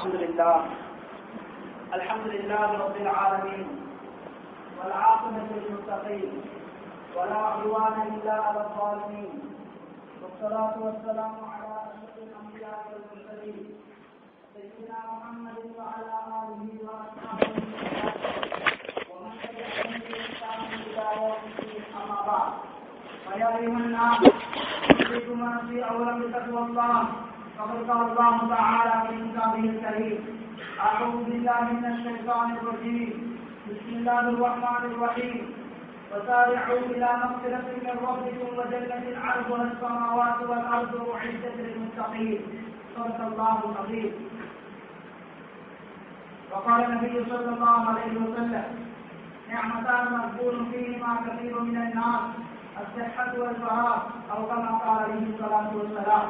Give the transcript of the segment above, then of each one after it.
الحمد لله الحمد لله رب العالمين والعاقبة للمتقين ولا عدوان إلا على الظالمين والصلاة والسلام على أشرف الأنبياء والمرسلين سيدنا محمد وعلى آله وأصحابه ومن تبعهم بإحسان إلى يوم الدين أما بعد فيا أيها الناس أوصيكم ونفسي أولا بتقوى الله فقد قال الله تعالى في كتابه الكريم أعوذ بالله من الشيطان الرجيم بسم الله الرحمن الرحيم وسارعوا إلى مغفرة من ربكم وجنة عرضها السماوات والأرض أعدت للمتقين صدق الله العظيم وقال النبي صلى الله عليه وسلم نعمتان مقبول فيهما كثير من الناس الصحة والفراغ أو كما قال عليه الصلاة والسلام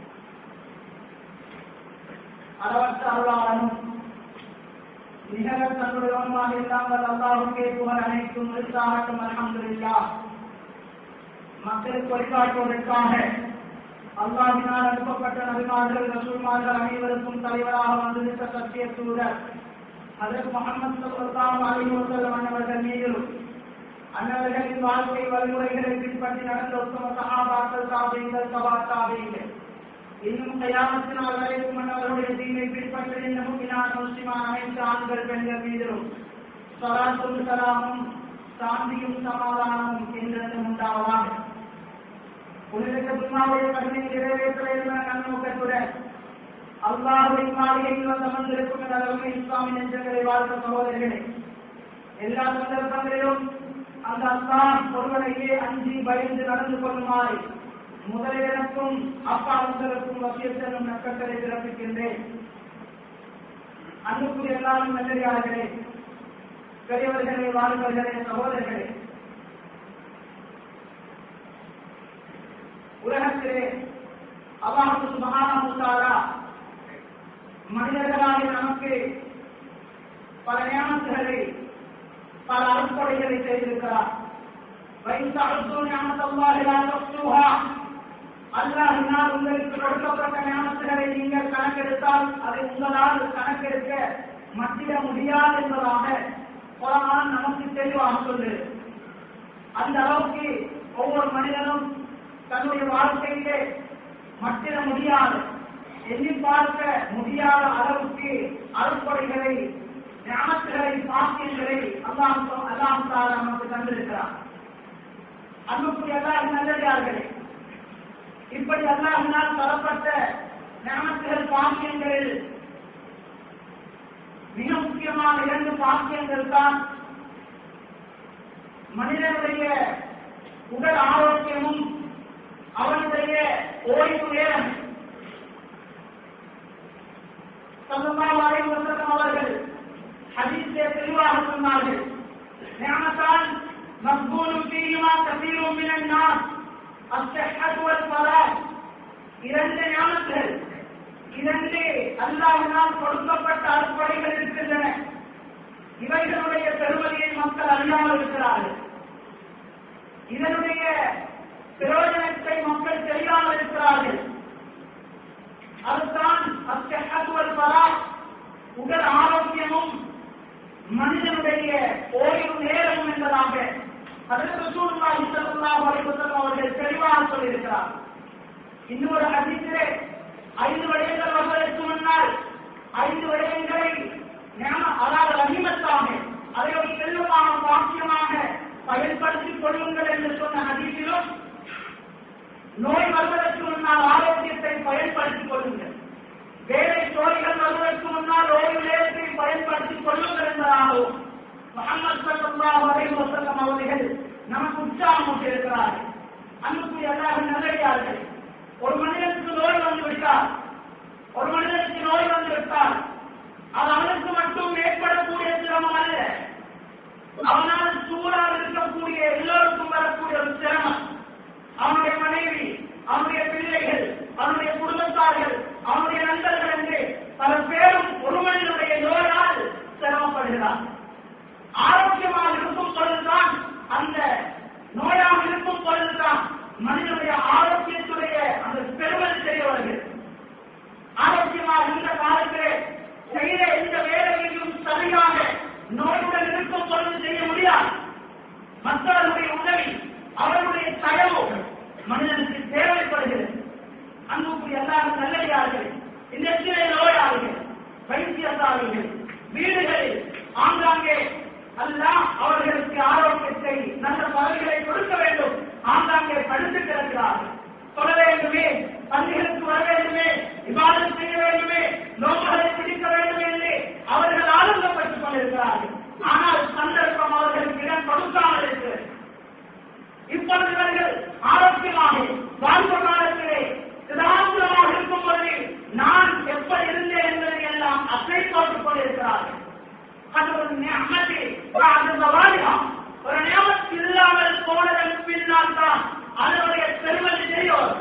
அளவற்ற அருளாளனும் நிகர தன்னுடையவனுமாக இல்லாமல் அல்லாஹுக்கே புகழ் அனைத்தும் நிறுத்தாகட்டும் அல்ஹம்துலில்லா மக்களுக்கு வழிகாட்டுவதற்காக அல்லாஹினால் அனுப்பப்பட்ட நபிமார்கள் ரசூல்மார்கள் அனைவருக்கும் தலைவராக வந்திருந்த சத்திய தூதர் அதற்கு முகமது ஸல்லல்லாஹு அலைஹி வஸல்லம் அன்னவர்கள் மீதிலும் அன்னவர்களின் வாழ்க்கை வழிமுறைகளை பின்பற்றி நடந்த உத்தம சஹாபாக்கள் தாபீங்கள் சபா தாபீங்கள் இன்னும் கயாமத்தினால் வரைக்கும் அவர்களுடைய தீமை பின்பற்றுகின்ற முக்கினான் முஸ்லிமான அனைத்து ஆண்கள் பெண்கள் மீதிலும் சலாத்தும் சலாமும் சாந்தியும் சமாதானமும் என்றென்றும் உண்டாவதாக புனித துன்மாவுடைய கடனை நிறைவேற்ற என்ற நன்னோக்கத்துடன் அல்லாஹுவின் மாளிகையில் வந்த வந்திருக்கும் என்ற அளவுக்கு இஸ்லாமிய நெஞ்சங்களை வாழ்ந்த சகோதரர்களே எல்லா சந்தர்ப்பங்களிலும் அந்த அல்லாஹ் ஒருவனையே அஞ்சி பயந்து நடந்து கொள்ளுமாறு முதலில் எனக்கும் அப்பா உங்களுக்கும் வசியத்தனும் நக்கத்தரை பிறப்பிக்கின்றேன் அன்புக்குரிய எல்லாரும் நல்லடியார்களே பெரியவர்களே வாழ்வர்களே சகோதரர்களே உலகத்திலே அல்லாஹு மகானாமுத்தாரா மனிதர்களாகிய நமக்கு பல ஞானத்துகளை பல அறுப்படைகளை செய்திருக்கிறார் வைத்தாழ்த்தோ ஞானத்தல்லாஹிலா அல்லாஹினால் உங்களுக்கு கொடுக்கப்பட்ட ஞானத்துகளை நீங்கள் கணக்கெடுத்தால் அதை உங்களால் கணக்கெடுக்க மத்திய முடியாது என்பதாக குரான் நமக்கு தெளிவாக சொல்லு அந்த அளவுக்கு ஒவ்வொரு மனிதனும் தன்னுடைய வாழ்க்கையிலே மத்திட முடியாது எண்ணி பார்க்க முடியாத அளவுக்கு அறுப்படைகளை ஞானத்துகளை பாக்கியங்களை அல்லாம் அல்லாம் தாரா நமக்கு தந்திருக்கிறார் அன்புக்குரிய அல்லாஹ் நல்லதார்களே இப்படி அல்லாஹினால் தரப்பட்ட ஞானத்துகள் பாக்கியங்களில் மிக முக்கியமான இரண்டு பாக்கியங்கள் தான் மனிதனுடைய உடல் ஆரோக்கியமும் அவனுடைய ஓய்வு நேரம் சல்லல்லாஹு வஸல்லம் அவர்கள் ஹதீஸே தெளிவாக சொன்னார்கள் ஞானத்தான் மக்பூலும் ஃபீஹிமா கஸீரும் மினன் நாஸ் அஸ்ஸஹத் வல் ஃபலாஹ் இரண்டு ஞானங்கள் இரண்டு அல்லாஹ்வினால் கொடுக்கப்பட்ட அறுப்படைகள் இருக்கின்றன இவைகளுடைய பெருமதியை மக்கள் அறியாமல் இருக்கிறார்கள் இதனுடைய பிரயோஜனத்தை மக்கள் தெரியாமல் இருக்கிறார்கள் அதுதான் அஸ்ஸஹத் வல் ஃபலாஹ் உடல் ஆரோக்கியமும் மனிதனுடைய ஓய்வு நேரமும் என்பதாக அதற்கு ரசூலுல்லாஹி ஸல்லல்லாஹு அலைஹி வஸல்லம் அவர்கள் தெளிவாக சொல்லியிருக்கிறார் இன்னொரு ஹதீஸிலே ஐந்து விடயங்கள் வருவதற்கு முன்னால் ஐந்து விடயங்களை ஞான அதாவது அனிமத்தாக அதை ஒரு செல்வமாக பாக்கியமாக பயன்படுத்திக் கொள்ளுங்கள் என்று சொன்ன ஹதீஸிலும் நோய் வருவதற்கு முன்னால் ஆரோக்கியத்தை பயன்படுத்திக் கொள்ளுங்கள் வேலை தோழிகள் வருவதற்கு முன்னால் ஓய்வு நேரத்தை பயன்படுத்திக் கொள்ளுங்கள் என்பதாகவும் முகமது சல்லாஹ் அலைஹி வஸல்லம் அவர்கள் நமக்கு உற்சாகம் இருக்கிறார்கள் அன்புக்குரிய எல்லாரும் நல்லடியார்கள் ஒரு மனிதனுக்கு நோய் வந்து விட்டால் ஒரு மனிதனுக்கு நோய் வந்து விட்டால் அது அவனுக்கு மட்டும் ஏற்படக்கூடிய சிரமம் அல்ல அவனால் சூழால் இருக்கக்கூடிய எல்லோருக்கும் வரக்கூடிய ஒரு சிரமம் அவனுடைய மனைவி அவனுடைய பிள்ளைகள் அவனுடைய குடும்பத்தார்கள் அவனுடைய நண்பர்கள் என்று பல பேரும் ஒரு மனிதனுடைய நோயால் சிரமப்படுகிறார் ஆரோக்கியமாக இருக்கும் பொழுதுதான் அந்த நோயாக இருக்கும் பொழுதுதான் மனிதனுடைய ஆரோக்கியத்துடைய அந்த பெருமதி தெரிய வருகிறது ஆரோக்கியமாக இருந்த காலத்தில் நோயாளிகள் வீடுகளில் ஆங்காங்கே அல்லாஹ் அவர்களுக்கு ஆரோக்கியத்தை நல்ல பதவிகளை கொடுக்க வேண்டும் ஆங்காங்கே படுத்து கிடக்கிறார்கள் தொழ வேண்டுமே பள்ளிகளுக்கு வர வேண்டுமே விவாதம் செய்ய வேண்டுமே நோக்குகளை பிடிக்க வேண்டும் என்று அவர்கள் ஆனந்தப்பட்டுக் கொண்டிருக்கிறார்கள் ஆனால் சந்தர்ப்பம் அவர்களுக்கு இடம் கொடுக்காமல் இருக்கிறது இப்பொழுது இவர்கள் ஆரோக்கியமாக வாழ்ந்த காலத்திலே சிதாந்தமாக இருக்கும் பொழுது நான் எப்படி இருந்தேன் என்பதை எல்லாம் அசை போட்டுக் கொண்டிருக்கிறார்கள் அது ஒரு நியமதி அது சவாலியா ஒரு நியமத்து இல்லாமல் போனதன் பின்னால் தான் அதனுடைய பெருமதி தெரியும்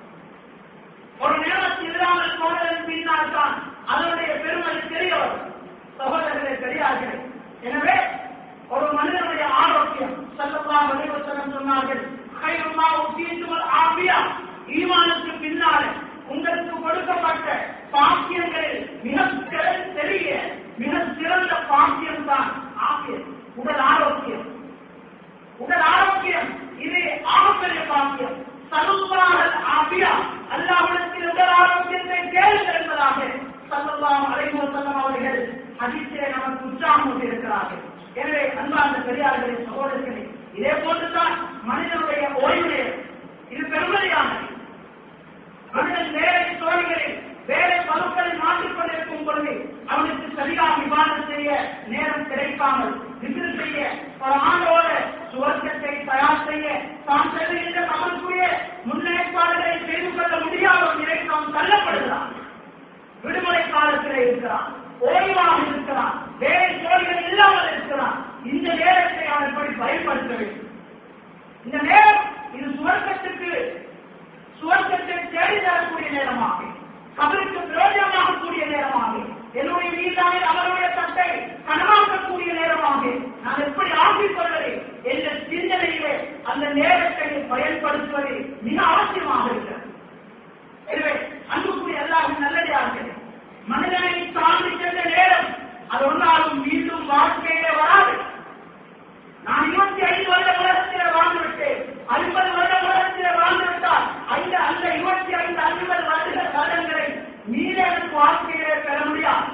ஒரு நியமத்து இல்லாமல் போனதன் பின்னால் தான் அதனுடைய பெருமதி தெரியும் சகோதரர்களே பெரியார்கள் எனவே ஒரு மனிதனுடைய ஆரோக்கியம் சல்லல்லாஹு அலைஹி வஸல்லம் சொன்னார்கள் கைருமா உத்தீத்துல் ஆபியா ஈமானுக்கு பின்னாலே உங்களுக்கு கொடுக்கப்பட்ட பாக்கியங்களில் மிக சிறந்த பெரிய மிக சிறந்த பாக்கியம் தான் ஆபியம் உடல் ஆரோக்கியம் உடல் ஆரோக்கியம் இது ஆகப்பெரிய பாக்கியம் சலுல்லாஹல் ஆபியா அல்லாஹ்விடத்தில் உடல் ஆரோக்கியத்தை கேளுங்கள் என்பதாக சல்லல்லாஹு அலைஹி வஸல்லம் அவர்கள் ஹதீஸிலே நமக்கு உற்சாகம் இருக்கிறார்கள் எனவே அன்பார்ந்த பெரியார்களே சகோதரர்களே இதே போன்றுதான் மனிதனுடைய ஓய்வு நேரம் இது பெருமதியானது மனிதன் வேலை தோழிகளில் வேலை பலுக்களை மாற்றிக் கொண்டிருக்கும் பொழுது அவனுக்கு சரியாக விவாதம் செய்ய நேரம் கிடைக்காமல் விசில் செய்ய பல ஆண்டோட சுவர்க்கத்தை தயார் செய்ய தான் செல்லுகின்ற தமக்குரிய முன்னேற்பாடுகளை செய்து கொள்ள முடியாத ஒரு நிலைக்கு அவன் தள்ளப்படுகிறான் விடுமுறை காலத்தில் இருக்கிறான் ஓய்வாக இருக்கிறான் வேலை தோழிகள் இல்லாமல் இருக்கிறான் இந்த நேரத்தை அவன் எப்படி பயன்படுத்த வேண்டும் இந்த நேரம் இது சுவர்க்கத்துக்கு சுவர்க்கத்தை தேடி தரக்கூடிய நேரமாக கபருக்கு பிரயோஜனமாகக்கூடிய நேரமாக என்னுடைய மீதானே அவருடைய தட்டை கனவாக்கக்கூடிய நேரமாக நான் எப்படி ஆக்கிக் கொள்வது என்ற சிந்தனையிலே அந்த நேரத்தை பயன்படுத்துவது மிக அவசியமாக இருக்கிறது எனவே அன்புக்குரிய எல்லாரும் நல்லதார்கள் மனிதனை தாண்டி சென்ற நேரம் அது ஒன்றாலும் மீண்டும் வாழ்க்கையிலே வராது நான் இருபத்தி ஐந்து வருட உலகத்திலே வாழ்ந்து விட்டேன் ஐம்பது வருட உலகத்திலே வாழ்ந்து விட்டால் அந்த அந்த இருபத்தி ஐந்து ஐம்பது வருட வருடங்களை மீத எனக்கு வாழ்க்கையிலே பெற முடியாது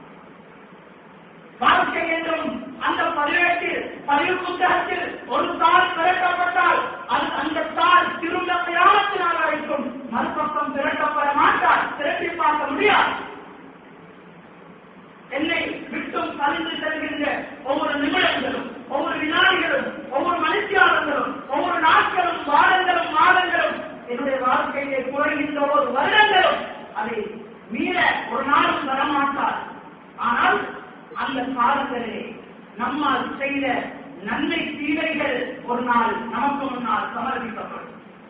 வாழ்க்கை என்றும் அந்த பதிவேட்டில் பதிவு புத்தகத்தில் ஒரு தாள் திரட்டப்பட்டால் அது அந்த தாள் திரும்ப பிரயாணத்தினால் வரைக்கும் மறுபக்கம் திரட்டப்பட மாட்டால் திரட்டி பார்க்க முடியாது என்னை விட்டும் கலந்து செல்கின்ற ஒவ்வொரு நிமிடங்களும் ஒவ்வொரு வினாடிகளும் ஒவ்வொரு மனுஷியாளர்களும் ஒவ்வொரு நாட்களும் வாரங்களும் மாதங்களும் என்னுடைய வாழ்க்கையிலே குறைகின்ற ஒரு வருடங்களும் அதை மீற ஒரு நாளும் வரமாட்டார் ஆனால் அந்த காலங்களிலே நம்மால் செய்த நன்மை தீமைகள் ஒரு நாள் நமக்கு முன்னால் சமர்ப்பிக்கப்படும்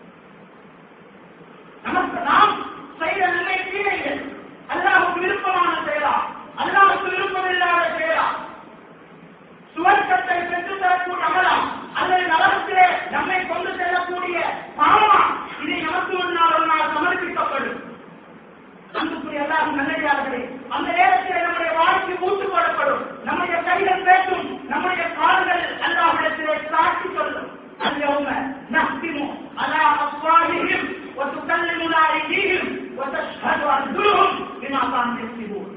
நமக்கு நாம் செய்த நன்மை தீமைகள் அல்லாஹுக்கு விருப்பமான செயலா அல்லாஹுக்கு விருப்பமில்லாத செயலா சுவர்க்கத்தை பெற்று தரக்கூடிய அமலாம் அல்லது நரகத்திலே நம்மை கொண்டு செல்லக்கூடிய பாவமா இதை நமக்கு முன்னால் ஒரு நாள் சமர்ப்பிக்கப்படும் அன்புக்குரிய எல்லாரும் நல்லதார்களே அந்த நேரத்தில் நம்முடைய வாழ்க்கை மூட்டு போடப்படும் நம்முடைய கைகள் பேசும் நம்முடைய கால்கள் அல்லாஹிடத்திலே சாட்சி சொல்லும் اليوم نختم على أفواههم وتكلمنا أيديهم وتشهد أرجلهم بما كانوا يكسبون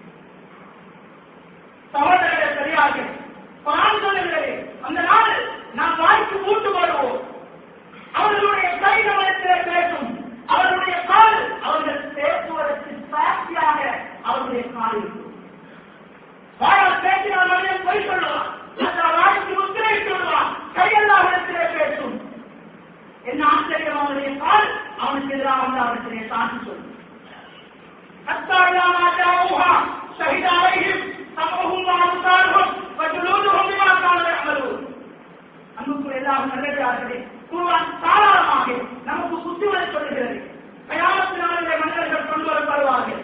சகோதரர்களே சரியாக பிராந்தங்களே அந்த நாள் நாம் வாய்க்கு மூட்டு போடுவோம் அவர்களுடைய கை நம்மிடத்திலே பேசும் அவர்களுடைய கால் அவர்கள் பேசுவதற்கு சாட்சியாக அவருடைய கால் இருக்கும் வாயால் பேசினால் மனிதன் பொய் சொல்லுவான் அந்த வாய்க்கு முத்திரை சொல்லுவான் கையெல்லாம் இடத்திலே பேசும் என்ன ஆச்சரியம் அவனுடைய கால் அவனுக்கு எதிராக வந்து அவனுடைய சாட்சி சொல்லும் حتى إذا ما جاءوها شهد عليهم سمعهم وأبصارهم وجلودهم بما كانوا يعملون அன்புக்குரிய எல்லாரும் நல்லதார்களே குருவான் தாராளமாக நமக்கு புத்திமதி சொல்லுகிறது கயாமத்தினாலே மனிதர்கள் கொண்டு வரப்படுவார்கள்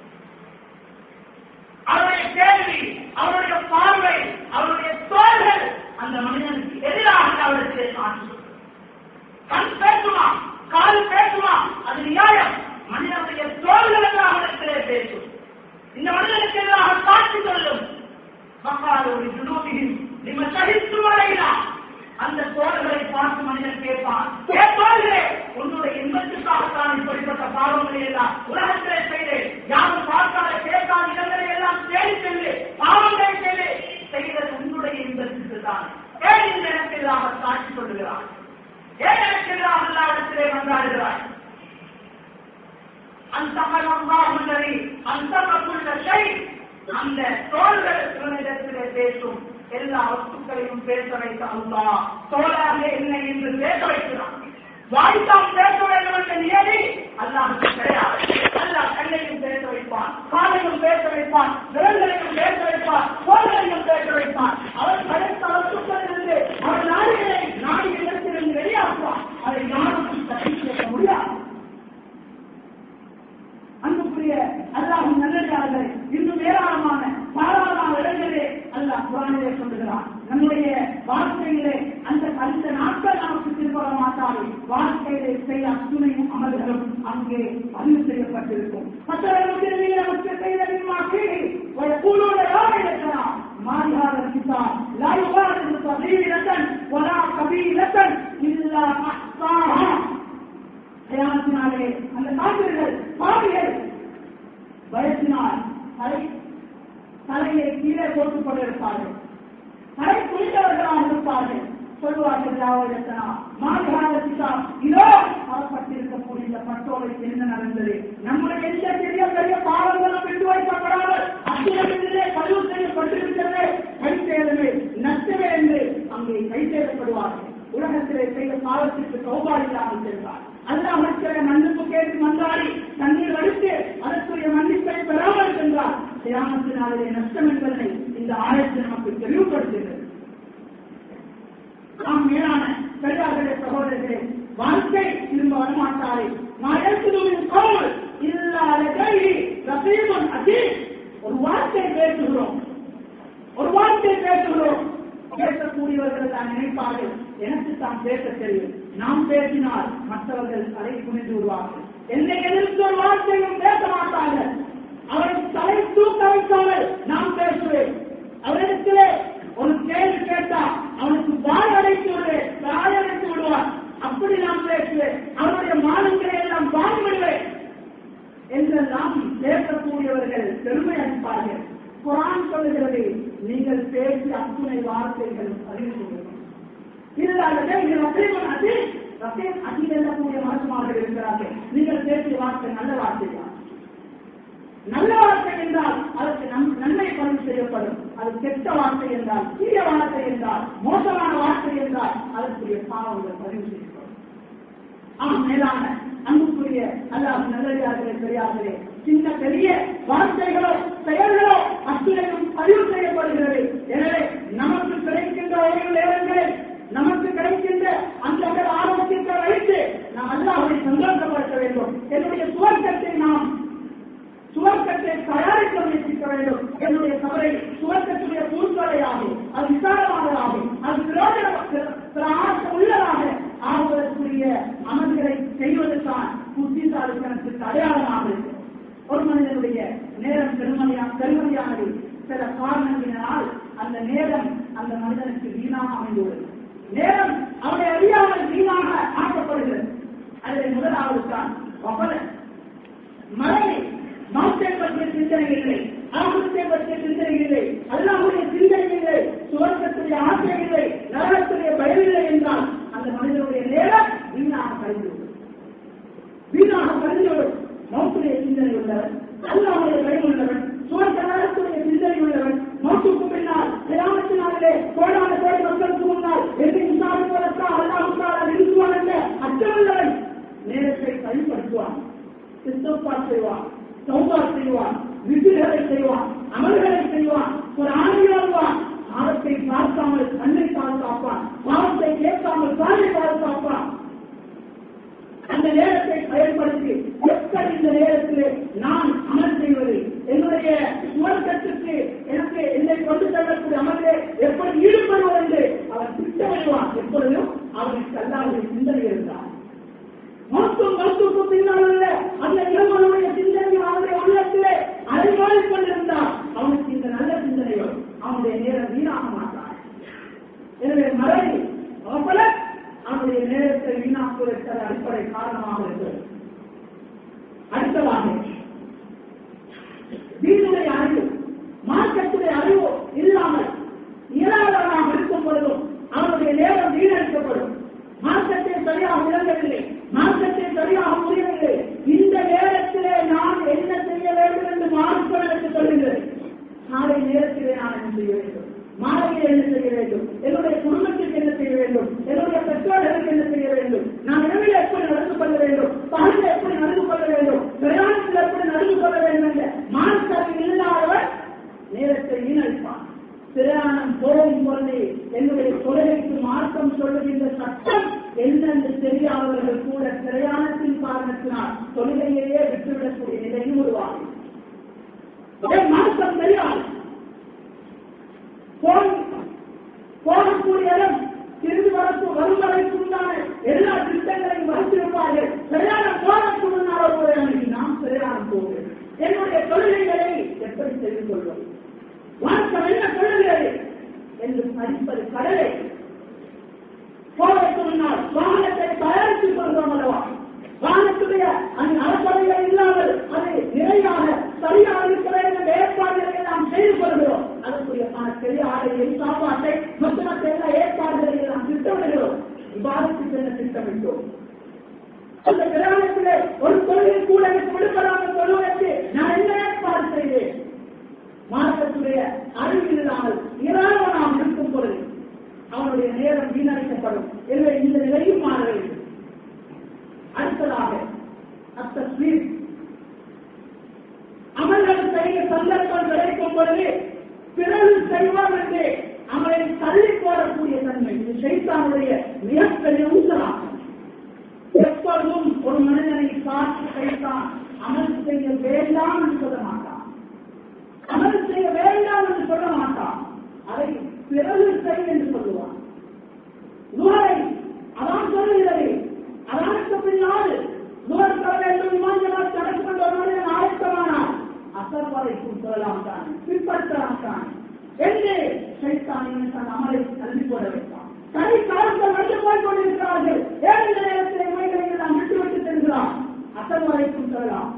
அவருடைய கேள்வி அவருடைய பார்வை அவருடைய தோள்கள் அந்த மனிதனுக்கு எதிராக அவருக்கு சாட்சி சொல்லும். கண் பேசுமா கால் பேசுமா அது நியாயம் மனிதனுடைய தோள்களுக்கு அவரிடத்திலே பேசும் இந்த மனிதனுக்கு எதிராக சாட்சி சொல்லும் மக்கள் ஒரு ஜுனூபியும் நிம சகித்து வரையினா அந்த தோள்களை பார்த்து மனிதன் கேட்பான் ஏ தோள்களே உன்னுடைய இன்பத்துக்காகத்தான் இப்படிப்பட்ட பாவங்களை எல்லாம் உலகத்திலே செய்தேன் யாரும் பார்க்காத கேட்காத இடங்களை எல்லாம் தேடி சென்று அந்த தோள்கள் இவனிடத்திலே பேசும் எல்லா வஸ்துக்களையும் பேச வைத்த அல்லா தோளாக என்ன என்று பேச வைக்கிறான் வாய்த்தான் பேச வேண்டும் என்ற நியதி அல்லாஹுக்கு கிடையாது அல்லாஹ் கண்ணையும் பேச வைப்பான் காலையும் பேச வைப்பான் விரல்களையும் பேச வைப்பான் தோள்களையும் பேச வைப்பான் அவன் படைத்த வஸ்துக்களிலிருந்து அவன் நாடுகளை நாடு இடத்திலிருந்து வெளியாக்குவான் அதை யாருக்கும் தடை செய்ய முடியாது அன்புக்குரிய அல்லாஹும் நல்லதார்கள் இன்னும் ஏராளமான தாராளமான இடங்களே அல்லாஹ் குரானிலே சொல்லுகிறான் நம்முடைய வாழ்க்கையிலே அந்த அந்த நாட்கள் நமக்கு திருப்பட மாட்டாது வாழ்க்கையிலே செய்த அத்துணையும் அமல்களும் அங்கே பதிவு செய்யப்பட்டிருக்கும் மற்றவர்களுக்கு நமக்கு செய்த நிர்மாக்கி ஒரு கூலோட யாரை இருக்கலாம் மாறிகால கிதாப் லா யுகாரிது சபீலத்தன் வலா கபீலத்தன் இல்லா அஹ்சாஹா பிரயாணத்தினாலே அந்த காப்பிர்கள் பாவிகள் பயத்தினால் தலை தலையை கீழே போட்டுக் கொண்டிருப்பார்கள் தலை குளித்தவர்களாக இருப்பார்கள் சொல்லுவார்கள் யாவதனா மாகாணத்தினா இதோ அறப்பட்டிருக்கக்கூடிய இந்த பட்டோலை என்ன நடந்தது நம்முடைய எந்த பெரிய பெரிய பாவங்களும் விட்டு வைக்கப்படாமல் அத்திரத்திலே பதிவு செய்யப்பட்டிருக்கிறது கை சேதமே நஷ்டமே என்று அங்கே கை சேதப்படுவார்கள் உலகத்திலே செய்த பாவத்திற்கு சௌபா இல்லாமல் சென்றார் அல்ல அமைச்சரை மன்னிப்பு கேட்டு மன்றாடி தண்ணீர் அடித்து அதற்குரிய மன்னிப்பை பெறாமல் சென்றார் தியானத்தினாலே நஷ்டம் என்பதனை இந்த ஆராய்ச்சி நமக்கு தெளிவுபடுத்துகிறது நாம் மேலான பெரியார்களே சகோதரர்களே வாழ்க்கை திரும்ப வரமாட்டாரே நான் எழுத்துவின் கோவல் இல்லாத கைதி ரசீமன் அதி ஒரு வார்த்தை பேசுகிறோம் ஒரு வார்த்தை பேசுகிறோம் பேசக்கூடியவர்கள் தான் நினைப்பார்கள் எனக்கு தான் பேச தெரியும் நாம் பேசினால் மற்றவர்கள் தலை குனிந்து விடுவார்கள் என்னை எதிர்த்து ஒரு வார்த்தையும் பேச மாட்டார்கள் அவரை தலை தூக்க வைக்காமல் நாம் பேசுவேன் அவரிடத்திலே ஒரு கேள்வி கேட்டா அவனுக்கு வாய் அடைத்து விடுவேன் தாய் அடைத்து விடுவார் அப்படி நாம் பேசுவேன் அவருடைய மானங்களை எல்லாம் வாங்கி விடுவேன் என்றெல்லாம் பேசக்கூடியவர்கள் பெருமை அளிப்பார்கள் குரான் சொல்லுகிறது நீங்கள் பேசி அத்துணை வார்த்தைகள் அறிவு கொள்ளுங்கள் இல்லாததை நீங்கள் ரசீமன் அதி ரசீம் அதி எல்லக்கூடிய மருத்துவமாக இருக்கிறார்கள் நீங்கள் பேசிய வார்த்தை நல்ல வார்த்தை தான் நல்ல வார்த்தை என்றால் அதற்கு நம்- நன்மை பதிவு செய்யப்படும் அது கெட்ட வார்த்தை என்றால் தீய வார்த்தை என்றால் மோசமான வார்த்தை என்றால் அதற்குரிய பாவங்கள் பதிவு செய்யப்படும் ஆம் மேலான அன்புக்குரிய அல்லாஹ் நல்லடியார்களே பெரியார்களே சின்ன பெரிய வார்த்தைகளோ செயல்களோ அத்துணையும் பதிவு செய்யப்படுகிறது எனவே நமக்கு கிடைக்கின்ற ஒரு நேரங்களில் நமக்கு கிடைக்கின்ற அந்த ஆரோக்கியத்தை வைத்து நாம் அல்லாஹை சந்தோஷப்படுத்த வேண்டும் என்னுடைய சுவர்க்கத்தை நாம் சுவர்க்கத்தை தயாரிக்க முயற்சிக்க வேண்டும் என்னுடைய கவலை சுவர்க்கத்துடைய பூந்தொலையாகும் அது விசாலமானதாகும் அது பிரயோஜனம் உள்ளதாக ஆகுவதற்குரிய அமல்களை செய்வதற்கான புத்திசாலித்தனத்துக்கு அடையாளமாக இருக்கு ஒரு மனிதனுடைய நேரம் பெருமதியா பெருமதியானது சில காரணங்களினால் அந்த நேரம் அந்த மனிதனுக்கு வீணாக அமைந்துள்ளது நேரம் அவனை அறியாமல் வீணாக ஆக்கப்படுகிறது அதில் முதலாவது தான் வபல மரணி மாற்றை பற்றிய சிந்தனை இல்லை ஆபத்தை பற்றிய சிந்தனை இல்லை அல்லாஹுடைய சிந்தனை இல்லை சுவர்க்கத்துடைய ஆசை இல்லை நரகத்துடைய பயம் இல்லை என்றால் அந்த மனிதனுடைய நேரம் வீணாக கழிந்துவிடும் வீணாக கழிந்துவிடும் மௌத்துடைய சிந்தனை உள்ளவன் அல்லாஹுடைய பயம் உள்ளவன் சுவர்க்க நரகத்துடைய சிந்தனை உள்ளவன் மௌத்துக்கு பின்னால் கிராமத்தினாலே கோடான கோடி மக்களுக்கு முன்னால் எதை விசாரிப்பதற்கா அல்லாஹுக்காக நிறுத்துவான் என்ற அச்சமுள்ளவன் நேரத்தை பயன்படுத்துவான் சித்தப்பா செய்வான் சௌபா செய்வான் விதிகளை செய்வான் அமல்களை செய்வான் ஒரு ஆணையாடுவான் பாவத்தை பார்க்காமல் கண்ணை பாதுகாப்பான் பாவத்தை கேட்காமல் காலை பாதுகாப்பான் அந்த நேரத்தை பயன்படுத்தி எப்படி இந்த நேரத்தில் நான் அமல் செய்வது என்னுடைய சுவர்க்கத்துக்கு எனக்கு என்னை கொண்டு செல்லக்கூடிய அமலிலே எப்படி ஈடுபடுவது என்று அவன் திட்டமிடுவான் எப்பொழுதும் அவனுக்கு அல்லாவுடைய சிந்தனை இருந்தான் மொத்தம் மருத்துவக்கு பின்னால் உள்ள அந்த இளவனுடைய சிந்தனை அவனுடைய உள்ளத்திலே அறிவாளிக் கொண்டிருந்தால் அவனுக்கு இந்த நல்ல சிந்தனை வரும் அவனுடைய நேரம் வீணாக மாட்டான் எனவே மறை அவப்பல அவனுடைய நேரத்தை வீணாக்குவதற்கு அது அடிப்படை காரணமாக இருக்கிறது அடுத்ததாக வீணுடைய அறிவு மார்க்கத்துடைய அறிவு இல்லாமல் இயலாதவனாக இருக்கும் பொழுதும் அவனுடைய நேரம் வீணடிக்கப்படும் மார்க்கத்தை சரியாக விளங்கவில்லை மார்க்கத்தை சரியாக புரியவில்லை இந்த நேரத்திலே நான் என்ன செய்ய வேண்டும் என்று மார்க்கம் எனக்கு சொல்லுகிறது செய்ய வேண்டும் மாலையை என்ன செய்ய வேண்டும் என்னுடைய குடும்பத்திற்கு என்ன செய்ய வேண்டும் என்னுடைய பெற்றோர்களுக்கு என்ன செய்ய வேண்டும் நான் இரவில் எப்படி நடந்து கொள்ள வேண்டும் பகலில் எப்படி நடந்து கொள்ள வேண்டும் பிரயாணத்தில் எப்படி நடந்து கொள்ள வேண்டும் என்ற மானசாமி இல்லாதவர் நேரத்தை வீணடிப்பான் பிரயாணம் போகும் பொழுது என்னுடைய தொழிலுக்கு மாற்றம் சொல்லுகின்ற சட்டம் என்னென்று தெரியாதவர்கள் கூட பிரயாணத்தின் காரணத்தினால் தொழிலையே விட்டுவிடக்கூடிய நிலையும் உருவாகும் ஏன் மாற்றம் தெரியாது போய் போகக்கூடிய இடம் திரும்பி வரப்பு வரும் வரைக்குண்டான எல்லா திட்டங்களையும் வகுத்திருப்பார்கள் பிரயாணம் போவதற்கு முன்னால் ஒரு அன்னைக்கு நாம் பிரயாணம் போகிறோம் என்னுடைய தொழில்களை எப்படி செய்து கொள்வது வணக்கம் என்ன சொல்லுகிறது என்று படிப்பது கடலை போவதற்கு முன்னால் வாகனத்தை தயாரித்துக் கொள்கிறோம் அல்லவா வாகனத்துடைய அந்த அரசவைகள் இல்லாமல் அது நிறையாக சரியாக இருக்க வேண்டும் என்ற ஏற்பாடுகளை நாம் செய்து கொள்கிறோம் அதற்குரிய பெரிய ஆடையை சாப்பாட்டை மற்ற மற்ற எல்லா ஏற்பாடுகளை நாம் திட்டமிடுகிறோம் விவாதத்துக்கு என்ன திட்டமிட்டோம் அந்த கிராமத்திலே ஒரு தொழில் கூட எனக்கு விடுபடாமல் சொல்வதற்கு நான் என்ன ஏற்பாடு செய்தேன் மார்க்கத்துடைய அறிவில் இல்லாமல் இராம நாம் இருக்கும் பொழுது அவனுடைய நேரம் வீணடிக்கப்படும் எனவே இந்த நிலையும் மாற வேண்டும் அடுத்ததாக அத்த ஸ்வீட் அமல்கள் செய்ய சந்தர்ப்பம் கிடைக்கும் பொழுது பிறகு செய்வோம் என்று அவனை தள்ளி போடக்கூடிய தன்மை இது சைத்தானுடைய மிகப்பெரிய ஊசலாகும் எப்பொழுதும் ஒரு மனிதனை பார்த்து சைத்தான் அமல் செய்ய வேண்டாம் என்று சொல்ல மாட்டான் அமல் செய்ய வேண்டாம் என்று சொல்ல மாட்டான் அதை பிறகு செய் என்று சொல்லுவான் நுகரை அதான் சொல்லுகிறது அதற்கு பின்னால் நுகர் தர வேண்டும் விமானமாக கடந்து கொண்டு ஒரு மனிதன் ஆயத்தமானான் அசர் வரைக்கும் சொல்லலாம் தான் பின்பற்றலாம் தான் என்று சைத்தான் தன் அமலை தள்ளி போட வைத்தான் கை காலத்தில் வந்து போய் கொண்டிருக்கிறார்கள் ஏழு நேரத்தில் இவைகளை நாம் விட்டுவிட்டு செல்கிறான் அசல் வரைக்கும் சொல்லலாம்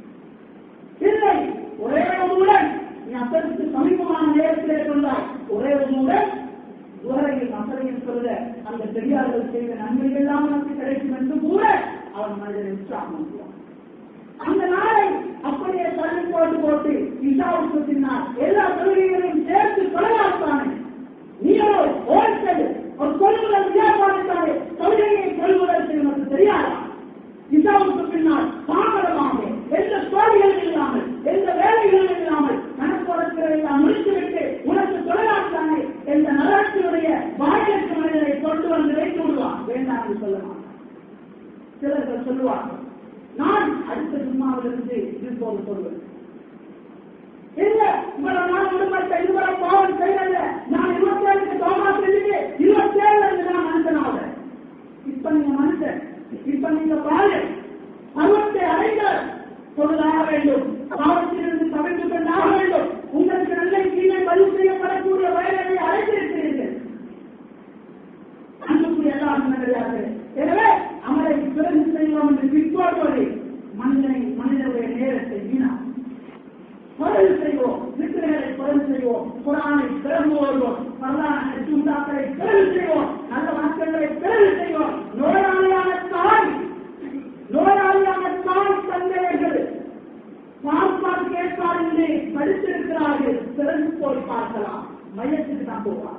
இல்லை ஒரே ஒன்றுடன் நீ அசலுக்கு சமீபமான நேரத்திலே சொன்னாய் ஒரே ஒன்றுடன் உலகையில் அசலையில் சொல்ல அந்த பெரியார்கள் செய்த நன்மைகள் எல்லாம் நமக்கு கிடைக்கும் என்று கூட அவன் மனிதனை உற்சாகம் அந்த நாளை அப்படியே தள்ளி போட்டு போட்டு இஷாவுக்கு பின்னால் எல்லா தொழில்களையும் சேர்த்து கொலையாத்தானே நீயோ ஹோல்சேல் ஒரு கொள்முதல் வியாபாரத்தானே தொழிலையை கொள்முதல் செய்வது தெரியாதா இசாவுக்கு பின்னால் தாமதமாக எந்த தோழிகள் இல்லாமல் எந்த வேலைகளும் இல்லாமல் கணக்குறத்தில் எல்லாம் முடித்துவிட்டு உனக்கு தொழிலாட்டானே என்ற நலத்தினுடைய வாயிலுக்கு மனிதனை கொண்டு வந்து வைத்து விடுவான் வேண்டாம் என்று சொல்ல மாட்டான் சிலர்கள் சொல்லுவார்கள் நான் அடுத்த சும்மாவிலிருந்து இது போல சொல்வது இல்ல இவ்வளவு நாள் விடுபட்ட இவ்வளவு பாவம் செய்யல நான் இருபத்தேழுக்கு தோமா செஞ்சுட்டு இருபத்தேழுல இருந்து நான் மனுஷனாக இப்ப நீங்க மனுஷன் இப்ப நீங்க பாரு பருவத்தை அடைந்த தொழிலாக வேண்டும் பாவத்திலிருந்து தவிர்த்து கொண்டாக வேண்டும் உங்களுக்கு நல்ல கீழே பதிவு செய்யப்படக்கூடிய வயதை அழைத்திருக்கிறீர்கள் அன்புக்குரிய எல்லாம் கிடையாது எனவே அவரை பிறகு செய்வோம் என்று பிற்போடுவதை மனிதனை மனிதனுடைய நேரத்தை வீணா குரல் செய்வோம் விக்கிரகளை குரல் செய்வோம் குரானை பிறகு வருவோம் பரவான சூண்டாக்களை பிறகு செய்வோம் நல்ல மக்கள்களை பிறகு செய்வோம் நோயாளியான தாய் நோயாளியான தாய் தந்தையர்கள் பார்ப்பார் கேட்பார் என்று படித்திருக்கிறார்கள் பிறகு போய் பார்க்கலாம் மையத்துக்கு தான் போவார்